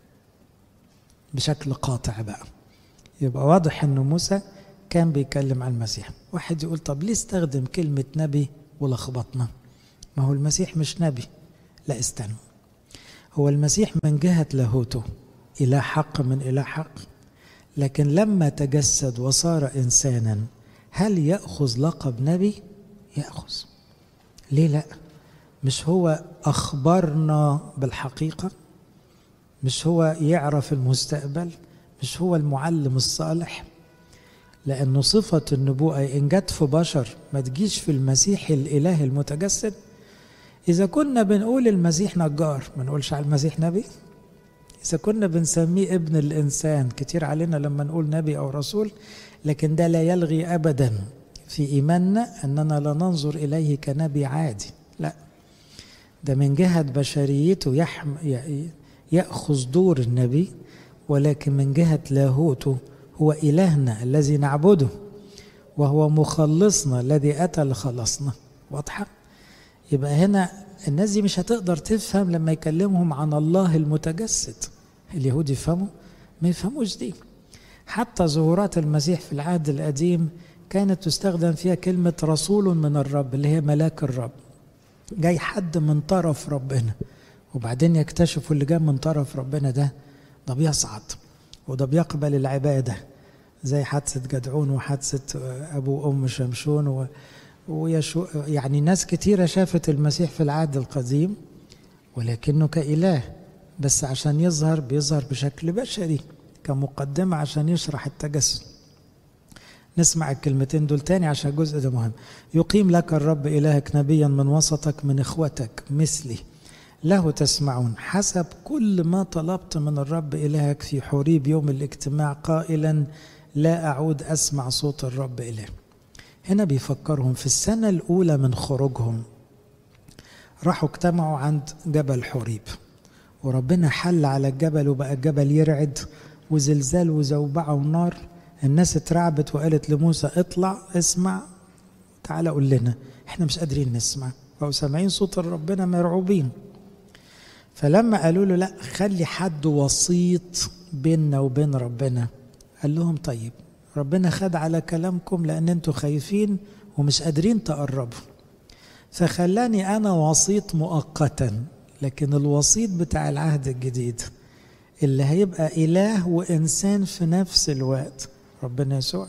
بشكل قاطع بقى يبقى واضح أن موسى كان بيتكلم عن المسيح واحد يقول طب ليه استخدم كلمة نبي ولخبطنا ما هو المسيح مش نبي لا استنوا هو المسيح من جهة لاهوته إله حق من إله حق لكن لما تجسد وصار إنسانا هل يأخذ لقب نبي؟ يأخذ ليه لا؟ مش هو أخبرنا بالحقيقة؟ مش هو يعرف المستقبل؟ مش هو المعلم الصالح؟ لأنه صفة النبوءة إن جت في بشر ما تجيش في المسيح الإله المتجسد إذا كنا بنقول المسيح نجار ما نقولش على المسيح نبي إذا كنا بنسميه ابن الإنسان كتير علينا لما نقول نبي أو رسول لكن ده لا يلغي أبدا في إيماننا أننا لا ننظر إليه كنبي عادي لا ده من جهة بشريته يحم يأخذ دور النبي ولكن من جهة لاهوته هو إلهنا الذي نعبده وهو مخلصنا الذي أتى لخلصنا واضحة؟ يبقى هنا الناس دي مش هتقدر تفهم لما يكلمهم عن الله المتجسد اليهود يفهموا ما يفهموش دي حتى ظهورات المسيح في العهد القديم كانت تستخدم فيها كلمة رسول من الرب اللي هي ملاك الرب جاي حد من طرف ربنا وبعدين يكتشفوا اللي جاي من طرف ربنا ده ده بيصعد وده بيقبل العبادة زي حادثة جدعون وحادثة أبو وأم شمشون و ويشو يعني ناس كتيرة شافت المسيح في العهد القديم ولكنه كإله بس عشان يظهر بيظهر بشكل بشري كمقدمة عشان يشرح التجسد نسمع الكلمتين دول تاني عشان الجزء ده مهم يقيم لك الرب إلهك نبيا من وسطك من إخوتك مثلي له تسمعون حسب كل ما طلبت من الرب إلهك في حريب يوم الاجتماع قائلا لا أعود أسمع صوت الرب إله هنا بيفكرهم في السنة الأولى من خروجهم راحوا اجتمعوا عند جبل حريب وربنا حل على الجبل وبقى الجبل يرعد وزلزال وزوبعة ونار الناس اترعبت وقالت لموسى اطلع اسمع تعالى قول لنا احنا مش قادرين نسمع بقوا سامعين صوت ربنا مرعوبين فلما قالوا له لا خلي حد وسيط بيننا وبين ربنا قال لهم طيب ربنا خد على كلامكم لان انتوا خايفين ومش قادرين تقربوا فخلاني انا وسيط مؤقتا لكن الوسيط بتاع العهد الجديد اللي هيبقى اله وانسان في نفس الوقت ربنا يسوع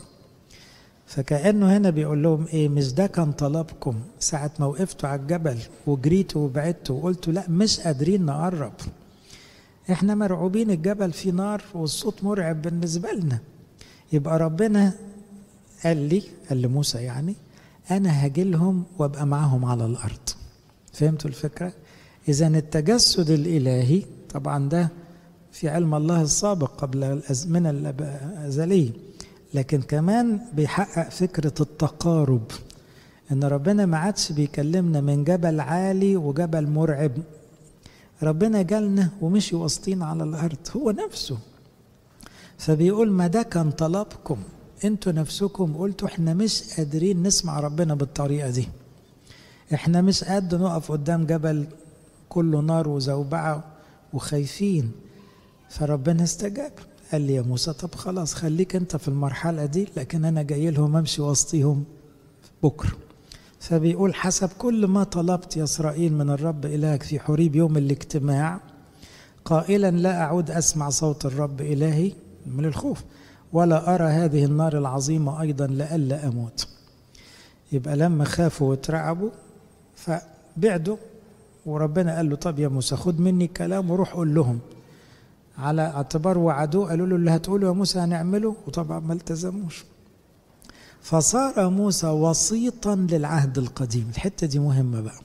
فكانه هنا بيقول لهم ايه مش ده كان طلبكم ساعه ما وقفتوا على الجبل وجريتوا وبعدتوا وقلتوا لا مش قادرين نقرب احنا مرعوبين الجبل فيه نار والصوت مرعب بالنسبه لنا يبقى ربنا قال لي قال لموسى يعني انا هاجي لهم وابقى معاهم على الارض فهمتوا الفكره اذا التجسد الالهي طبعا ده في علم الله السابق قبل الأزمنة الأزلية لكن كمان بيحقق فكرة التقارب إن ربنا ما عادش بيكلمنا من جبل عالي وجبل مرعب ربنا جالنا ومشي وسطينا على الأرض هو نفسه فبيقول ما ده كان طلبكم انتوا نفسكم قلتوا احنا مش قادرين نسمع ربنا بالطريقة دي احنا مش قد نقف قدام جبل كله نار وزوبعة وخايفين فربنا استجاب قال لي يا موسى طب خلاص خليك انت في المرحلة دي لكن انا جاي لهم امشي وسطيهم بكرة فبيقول حسب كل ما طلبت يا اسرائيل من الرب الهك في حريب يوم الاجتماع قائلا لا اعود اسمع صوت الرب الهي من الخوف ولا ارى هذه النار العظيمه ايضا لئلا اموت يبقى لما خافوا واترعبوا فبعدوا وربنا قال له طب يا موسى خد مني كلام وروح قول لهم على اعتبار وعدوه قالوا له اللي هتقوله يا موسى هنعمله وطبعا ما التزموش فصار موسى وسيطا للعهد القديم الحته دي مهمه بقى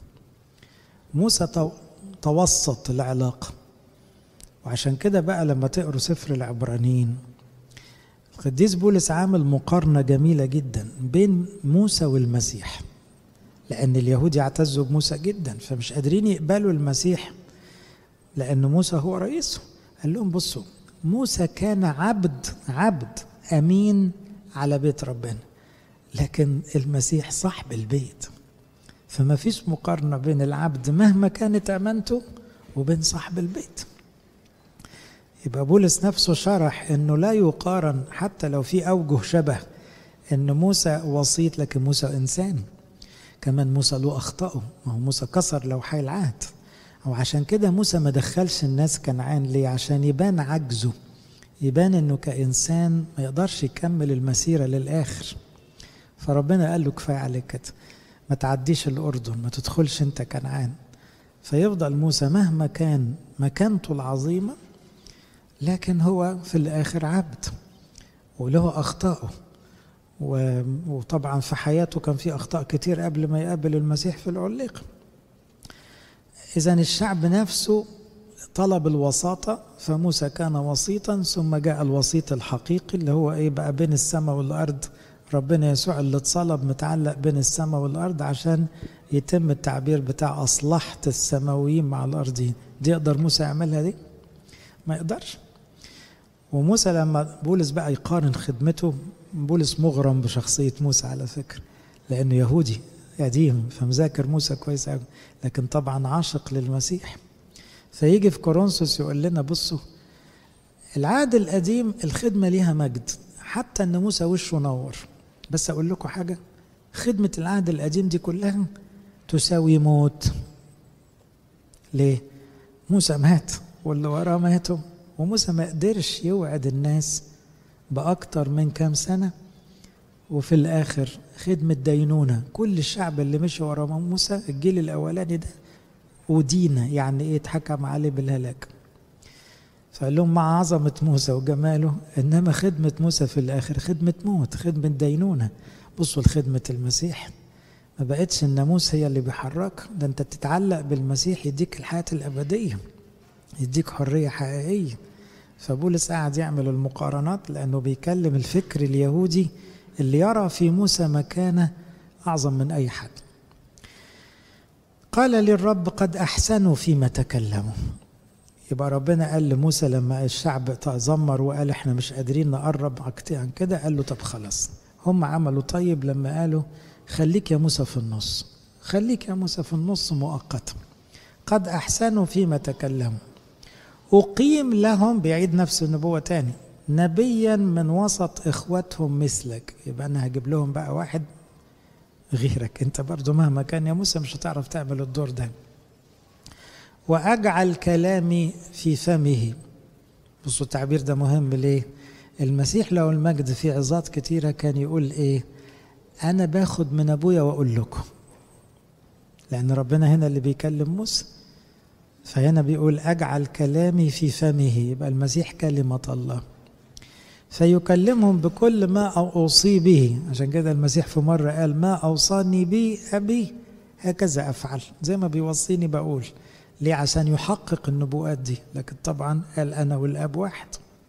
موسى توسط العلاقه وعشان كده بقى لما تقروا سفر العبرانيين القديس بولس عامل مقارنه جميله جدا بين موسى والمسيح لان اليهود يعتزوا بموسى جدا فمش قادرين يقبلوا المسيح لان موسى هو رئيسه قال لهم بصوا موسى كان عبد عبد امين على بيت ربنا لكن المسيح صاحب البيت فما فيش مقارنه بين العبد مهما كانت امانته وبين صاحب البيت يبقى بولس نفسه شرح انه لا يقارن حتى لو في اوجه شبه ان موسى وسيط لكن موسى انسان كمان موسى له اخطائه ما هو موسى كسر لوحي العهد وعشان كده موسى ما دخلش الناس كنعان ليه عشان يبان عجزه يبان انه كانسان ما يقدرش يكمل المسيره للاخر فربنا قال له كفايه عليك كده ما تعديش الاردن ما تدخلش انت كنعان فيفضل موسى مهما كان مكانته العظيمه لكن هو في الاخر عبد وله اخطائه وطبعا في حياته كان في اخطاء كتير قبل ما يقابل المسيح في العليق اذا الشعب نفسه طلب الوساطة فموسى كان وسيطا ثم جاء الوسيط الحقيقي اللي هو ايه بقى بين السماء والارض ربنا يسوع اللي اتصلب متعلق بين السماء والارض عشان يتم التعبير بتاع اصلحت السماويين مع الارضيين دي يقدر موسى يعملها دي ما يقدرش وموسى لما بولس بقى يقارن خدمته بولس مغرم بشخصية موسى على فكرة لأنه يهودي قديم فمذاكر موسى كويس قوي لكن طبعا عاشق للمسيح فيجي في كورنثوس يقول لنا بصوا العهد القديم الخدمة ليها مجد حتى ان موسى وشه نور بس اقول لكم حاجة خدمة العهد القديم دي كلها تساوي موت ليه موسى مات واللي وراه ماتوا وموسى ما قدرش يوعد الناس بأكتر من كام سنة وفي الآخر خدمة دينونة كل الشعب اللي مشي ورا موسى الجيل الأولاني ده ودينا يعني إيه اتحكم عليه بالهلاك فقال لهم مع عظمة موسى وجماله إنما خدمة موسى في الآخر خدمة موت خدمة دينونة بصوا لخدمة المسيح ما بقتش الناموس هي اللي بيحرك ده انت تتعلق بالمسيح يديك الحياة الأبدية يديك حرية حقيقية فبولس قاعد يعمل المقارنات لأنه بيكلم الفكر اليهودي اللي يرى في موسى مكانة أعظم من أي حد قال للرب قد أحسنوا فيما تكلموا يبقى ربنا قال لموسى لما الشعب تذمر وقال احنا مش قادرين نقرب عن كده قال له طب خلاص هم عملوا طيب لما قالوا خليك يا موسى في النص خليك يا موسى في النص مؤقتا قد أحسنوا فيما تكلموا أقيم لهم بيعيد نفس النبوة تاني نبيا من وسط إخوتهم مثلك يبقى أنا هجيب لهم بقى واحد غيرك أنت برضو مهما كان يا موسى مش هتعرف تعمل الدور ده وأجعل كلامي في فمه بصوا التعبير ده مهم ليه المسيح له المجد في عظات كتيرة كان يقول إيه أنا باخد من أبويا وأقول لكم لأن ربنا هنا اللي بيكلم موسى فهنا بيقول أجعل كلامي في فمه يبقى المسيح كلمة الله فيكلمهم بكل ما أوصي به عشان كده المسيح في مرة قال ما أوصاني به أبي هكذا أفعل زي ما بيوصيني بقول ليه عشان يحقق النبوءات دي لكن طبعا قال أنا والآب واحد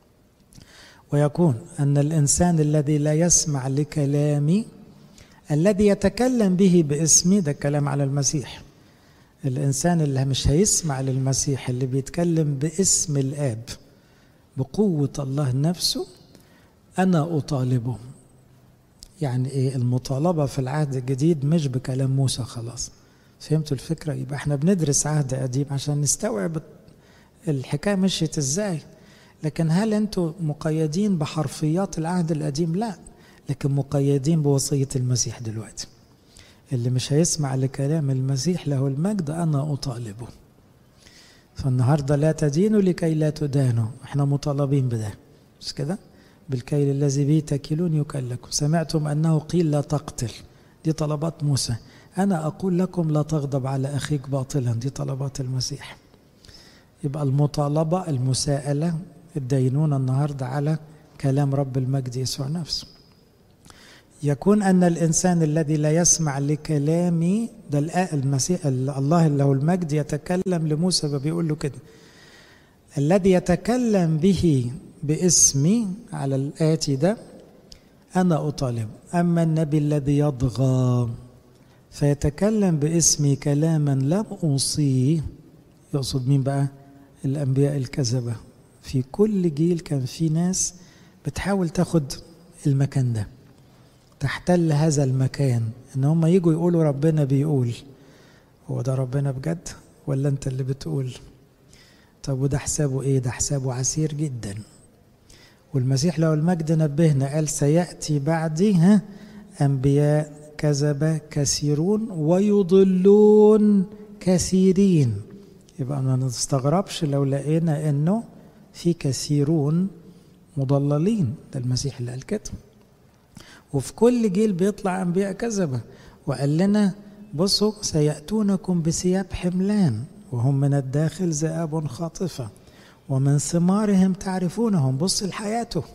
ويكون أن الإنسان الذي لا يسمع لكلامي الذي يتكلم به باسمي ده كلام على المسيح الإنسان اللي مش هيسمع للمسيح اللي بيتكلم باسم الآب بقوة الله نفسه أنا أطالبه يعني إيه المطالبة في العهد الجديد مش بكلام موسى خلاص فهمتوا الفكرة يبقى احنا بندرس عهد قديم عشان نستوعب الحكاية مشيت ازاي لكن هل انتوا مقيدين بحرفيات العهد القديم لا لكن مقيدين بوصية المسيح دلوقتي اللي مش هيسمع لكلام المسيح له المجد أنا أطالبه فالنهاردة لا تدينوا لكي لا تدانوا احنا مطالبين بده مش كده بالكيل الذي به تكلون يكلكم سمعتم أنه قيل لا تقتل دي طلبات موسى أنا أقول لكم لا تغضب على أخيك باطلا دي طلبات المسيح يبقى المطالبة المساءلة الدينونة النهاردة على كلام رب المجد يسوع نفسه يكون أن الإنسان الذي لا يسمع لكلامي ده المسيح الله له المجد يتكلم لموسى فبيقول له كده الذي يتكلم به باسمي على الآتي ده أنا أطالب أما النبي الذي يضغى فيتكلم باسمي كلاما لم أوصيه يقصد مين بقى الأنبياء الكذبة في كل جيل كان في ناس بتحاول تاخد المكان ده تحتل هذا المكان ان هم يجوا يقولوا ربنا بيقول هو ده ربنا بجد ولا انت اللي بتقول طب وده حسابه ايه ده حسابه عسير جدا والمسيح له المجد نبهنا قال سيأتي بعدي ها أنبياء كذب كثيرون ويضلون كثيرين يبقى ما نستغربش لو لقينا انه في كثيرون مضللين ده المسيح اللي قال كده وفي كل جيل بيطلع انبياء كذبه وقال لنا بصوا سياتونكم بثياب حملان وهم من الداخل ذئاب خاطفه ومن ثمارهم تعرفونهم بص لحياته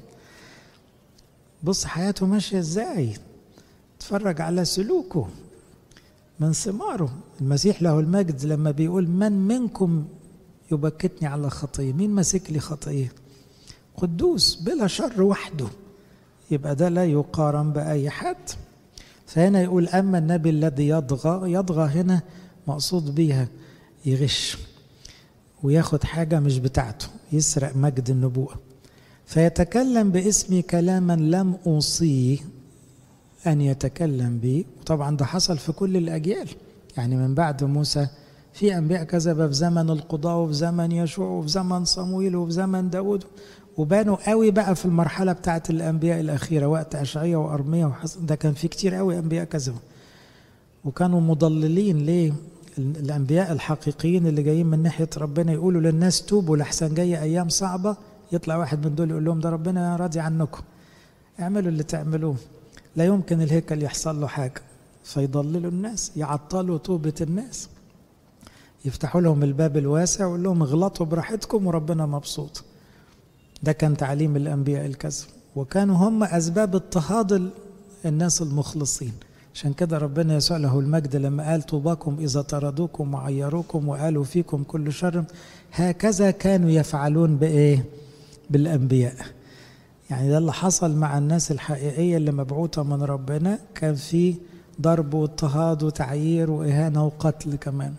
بص حياته ماشيه ازاي اتفرج على سلوكه من ثماره المسيح له المجد لما بيقول من منكم يبكتني على خطيه مين ماسك لي خطيه قدوس بلا شر وحده يبقى ده لا يقارن بأي حد فهنا يقول أما النبي الذي يضغى يضغى هنا مقصود بيها يغش وياخد حاجة مش بتاعته يسرق مجد النبوءة فيتكلم باسمي كلاما لم أوصيه أن يتكلم به وطبعا ده حصل في كل الأجيال يعني من بعد موسى في أنبياء كذبة في زمن القضاء وفي زمن يشوع وفي زمن صمويل وفي زمن داود وبانوا قوي بقى في المرحله بتاعه الانبياء الاخيره وقت اشعيا وارميا وحص... ده كان في كتير قوي انبياء كذبوا وكانوا مضللين ليه الانبياء الحقيقيين اللي جايين من ناحيه ربنا يقولوا للناس توبوا لحسن جايه ايام صعبه يطلع واحد من دول يقول لهم ده ربنا راضي عنكم اعملوا اللي تعملوه لا يمكن الهيكل يحصل له حاجه فيضللوا الناس يعطلوا توبه الناس يفتحوا لهم الباب الواسع ويقول لهم اغلطوا براحتكم وربنا مبسوط ده كان تعليم الأنبياء الكذب وكانوا هم أسباب اضطهاد الناس المخلصين عشان كده ربنا يسوع له المجد لما قال طوباكم إذا طردوكم وعيروكم وقالوا فيكم كل شر هكذا كانوا يفعلون بإيه؟ بالأنبياء يعني ده اللي حصل مع الناس الحقيقية اللي مبعوثة من ربنا كان في ضرب واضطهاد وتعيير وإهانة وقتل كمان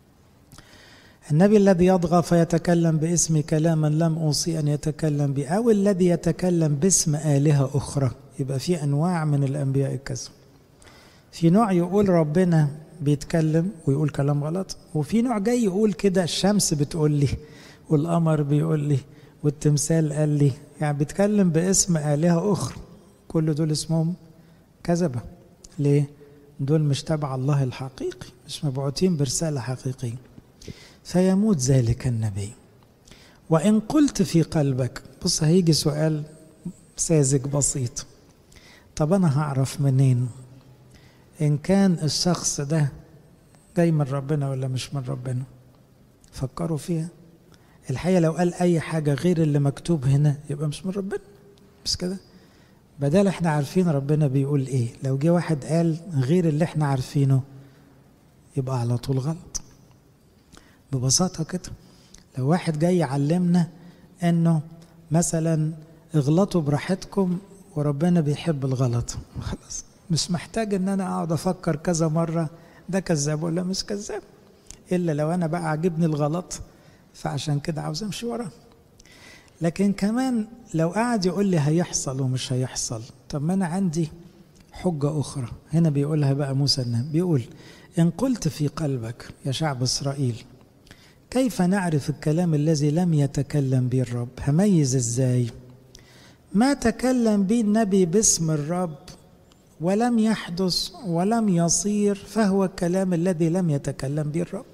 النبي الذي يضغى فيتكلم باسم كلاما لم أوصي أن يتكلم به أو الذي يتكلم باسم آلهة أخرى يبقى في أنواع من الأنبياء الكذب في نوع يقول ربنا بيتكلم ويقول كلام غلط وفي نوع جاي يقول كده الشمس بتقول لي والقمر بيقول لي والتمثال قال لي يعني بيتكلم باسم آلهة أخرى كل دول اسمهم كذبة ليه؟ دول مش تبع الله الحقيقي مش مبعوثين برسالة حقيقية فيموت ذلك النبي وإن قلت في قلبك بص هيجي سؤال ساذج بسيط طب أنا هعرف منين إن كان الشخص ده جاي من ربنا ولا مش من ربنا فكروا فيها الحقيقة لو قال أي حاجة غير اللي مكتوب هنا يبقى مش من ربنا مش كده بدل احنا عارفين ربنا بيقول ايه لو جه واحد قال غير اللي احنا عارفينه يبقى على طول غلط ببساطة كده لو واحد جاي يعلمنا انه مثلا اغلطوا براحتكم وربنا بيحب الغلط خلاص مش محتاج ان انا اقعد افكر كذا مرة ده كذاب ولا مش كذاب الا لو انا بقى عاجبني الغلط فعشان كده عاوز امشي وراه لكن كمان لو قعد يقول لي هيحصل ومش هيحصل طب ما انا عندي حجة أخرى هنا بيقولها بقى موسى النبي بيقول إن قلت في قلبك يا شعب إسرائيل كيف نعرف الكلام الذي لم يتكلم به الرب هميز إزاي ما تكلم به النبي باسم الرب ولم يحدث ولم يصير فهو الكلام الذي لم يتكلم به الرب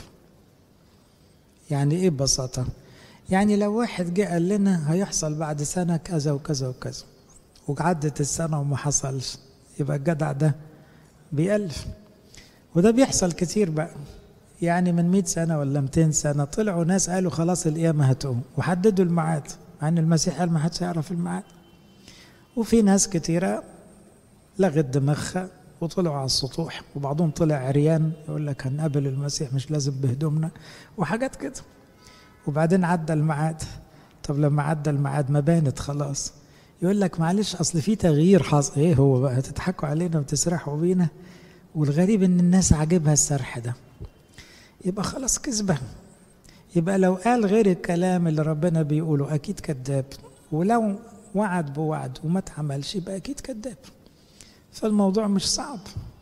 يعني ايه ببساطة يعني لو واحد جه قال لنا هيحصل بعد سنة كذا وكذا وكذا وعدت السنة وما حصلش يبقى الجدع ده بيألف وده بيحصل كتير بقى يعني من 100 سنة ولا 200 سنة طلعوا ناس قالوا خلاص القيامة هتقوم وحددوا الميعاد مع ان المسيح قال ما حدش يعرف الميعاد وفي ناس كتيرة لغت دماغها وطلعوا على السطوح وبعضهم طلع عريان يقول لك هنقابل المسيح مش لازم بهدومنا وحاجات كده وبعدين عدى الميعاد طب لما عدى الميعاد ما بانت خلاص يقول لك معلش اصل في تغيير حصل ايه هو بقى تضحكوا علينا وتسرحوا بينا والغريب ان الناس عاجبها السرح ده يبقى خلاص كذبه يبقى لو قال غير الكلام اللي ربنا بيقوله اكيد كذاب ولو وعد بوعد وما اتعملش يبقى اكيد كذاب فالموضوع مش صعب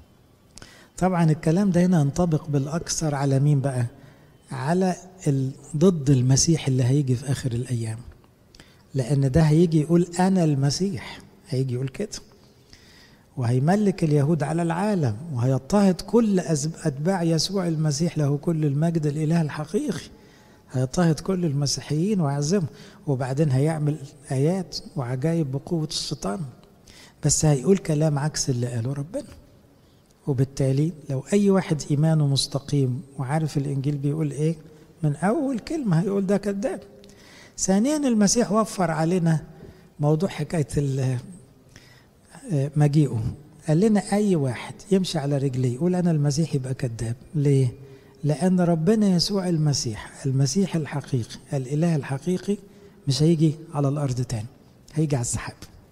طبعا الكلام ده هنا ينطبق بالاكثر على مين بقى على ضد المسيح اللي هيجي في اخر الايام لان ده هيجي يقول انا المسيح هيجي يقول كده وهيملك اليهود على العالم وهيضطهد كل اتباع يسوع المسيح له كل المجد الاله الحقيقي هيضطهد كل المسيحيين ويعزمهم وبعدين هيعمل ايات وعجائب بقوه الشيطان بس هيقول كلام عكس اللي قاله ربنا وبالتالي لو اي واحد ايمانه مستقيم وعارف الانجيل بيقول ايه من اول كلمه هيقول ده كذاب ثانيا المسيح وفر علينا موضوع حكايه مجيئه قال لنا اي واحد يمشي على رجليه يقول انا المسيح يبقى كذاب ليه لان ربنا يسوع المسيح المسيح الحقيقي الاله الحقيقي مش هيجي على الارض تاني هيجي على السحاب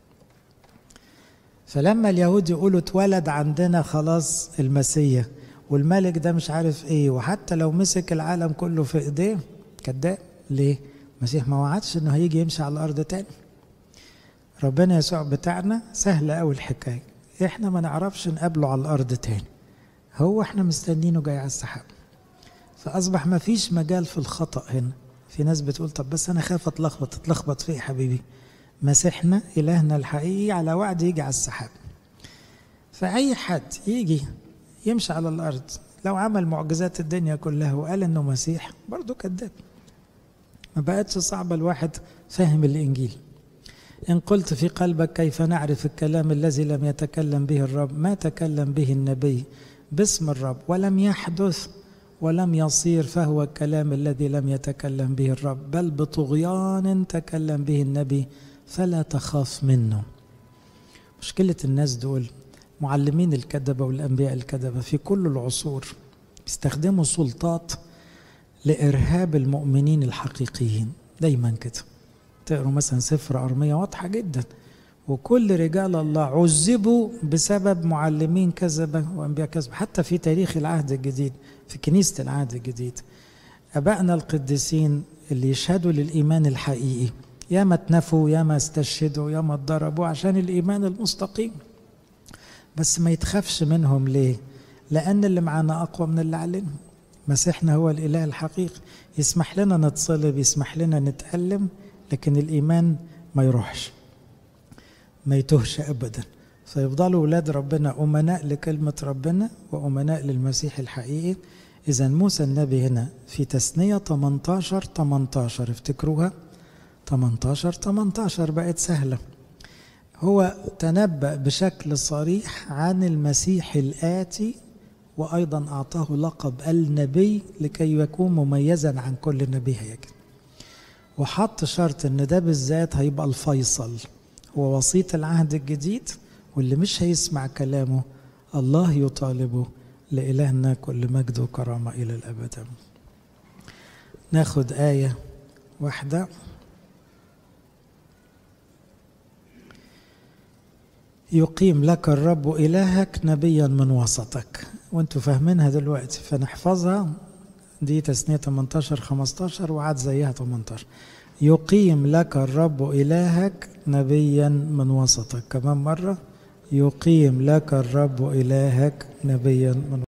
فلما اليهود يقولوا اتولد عندنا خلاص المسيح والملك ده مش عارف ايه وحتى لو مسك العالم كله في ايديه كذاب ليه المسيح ما وعدش انه هيجي يمشي على الارض تاني ربنا يسوع بتاعنا سهل قوي الحكايه احنا ما نعرفش نقابله على الارض تاني هو احنا مستنينه جاي على السحاب فاصبح ما فيش مجال في الخطا هنا في ناس بتقول طب بس انا خايف اتلخبط اتلخبط في ايه حبيبي مسيحنا الهنا الحقيقي على وعد يجي على السحاب فاي حد يجي يمشي على الارض لو عمل معجزات الدنيا كلها وقال انه مسيح برضه كذاب ما بقتش صعبه الواحد فاهم الانجيل إن قلت في قلبك كيف نعرف الكلام الذي لم يتكلم به الرب ما تكلم به النبي باسم الرب ولم يحدث ولم يصير فهو الكلام الذي لم يتكلم به الرب بل بطغيان تكلم به النبي فلا تخاف منه مشكلة الناس دول معلمين الكذبة والأنبياء الكذبة في كل العصور بيستخدموا سلطات لإرهاب المؤمنين الحقيقيين دايما كده تقروا مثلا سفر أرمية واضحة جدا وكل رجال الله عذبوا بسبب معلمين كذبة وأنبياء كذبة حتى في تاريخ العهد الجديد في كنيسة العهد الجديد أبائنا القديسين اللي يشهدوا للإيمان الحقيقي ياما اتنفوا ياما استشهدوا ياما اتضربوا عشان الإيمان المستقيم بس ما يتخافش منهم ليه لأن اللي معانا أقوى من اللي علينا مسيحنا هو الإله الحقيقي يسمح لنا نتصلب يسمح لنا نتألم لكن الإيمان ما يروحش ما يتهش أبدا فيفضلوا أولاد ربنا أمناء لكلمة ربنا وأمناء للمسيح الحقيقي إذا موسى النبي هنا في تثنية 18 18 افتكروها 18 18 بقت سهلة هو تنبأ بشكل صريح عن المسيح الآتي وأيضا أعطاه لقب النبي لكي يكون مميزا عن كل نبي هيجي وحط شرط ان ده بالذات هيبقى الفيصل هو وسيط العهد الجديد واللي مش هيسمع كلامه الله يطالبه لإلهنا كل مجد وكرامة إلى الأبد ناخد آية واحدة يقيم لك الرب إلهك نبيا من وسطك وانتوا فاهمينها دلوقتي فنحفظها دي تسنية 18 15 وعاد زيها 18 يقيم لك الرب إلهك نبيا من وسطك كمان مرة يقيم لك الرب إلهك نبيا من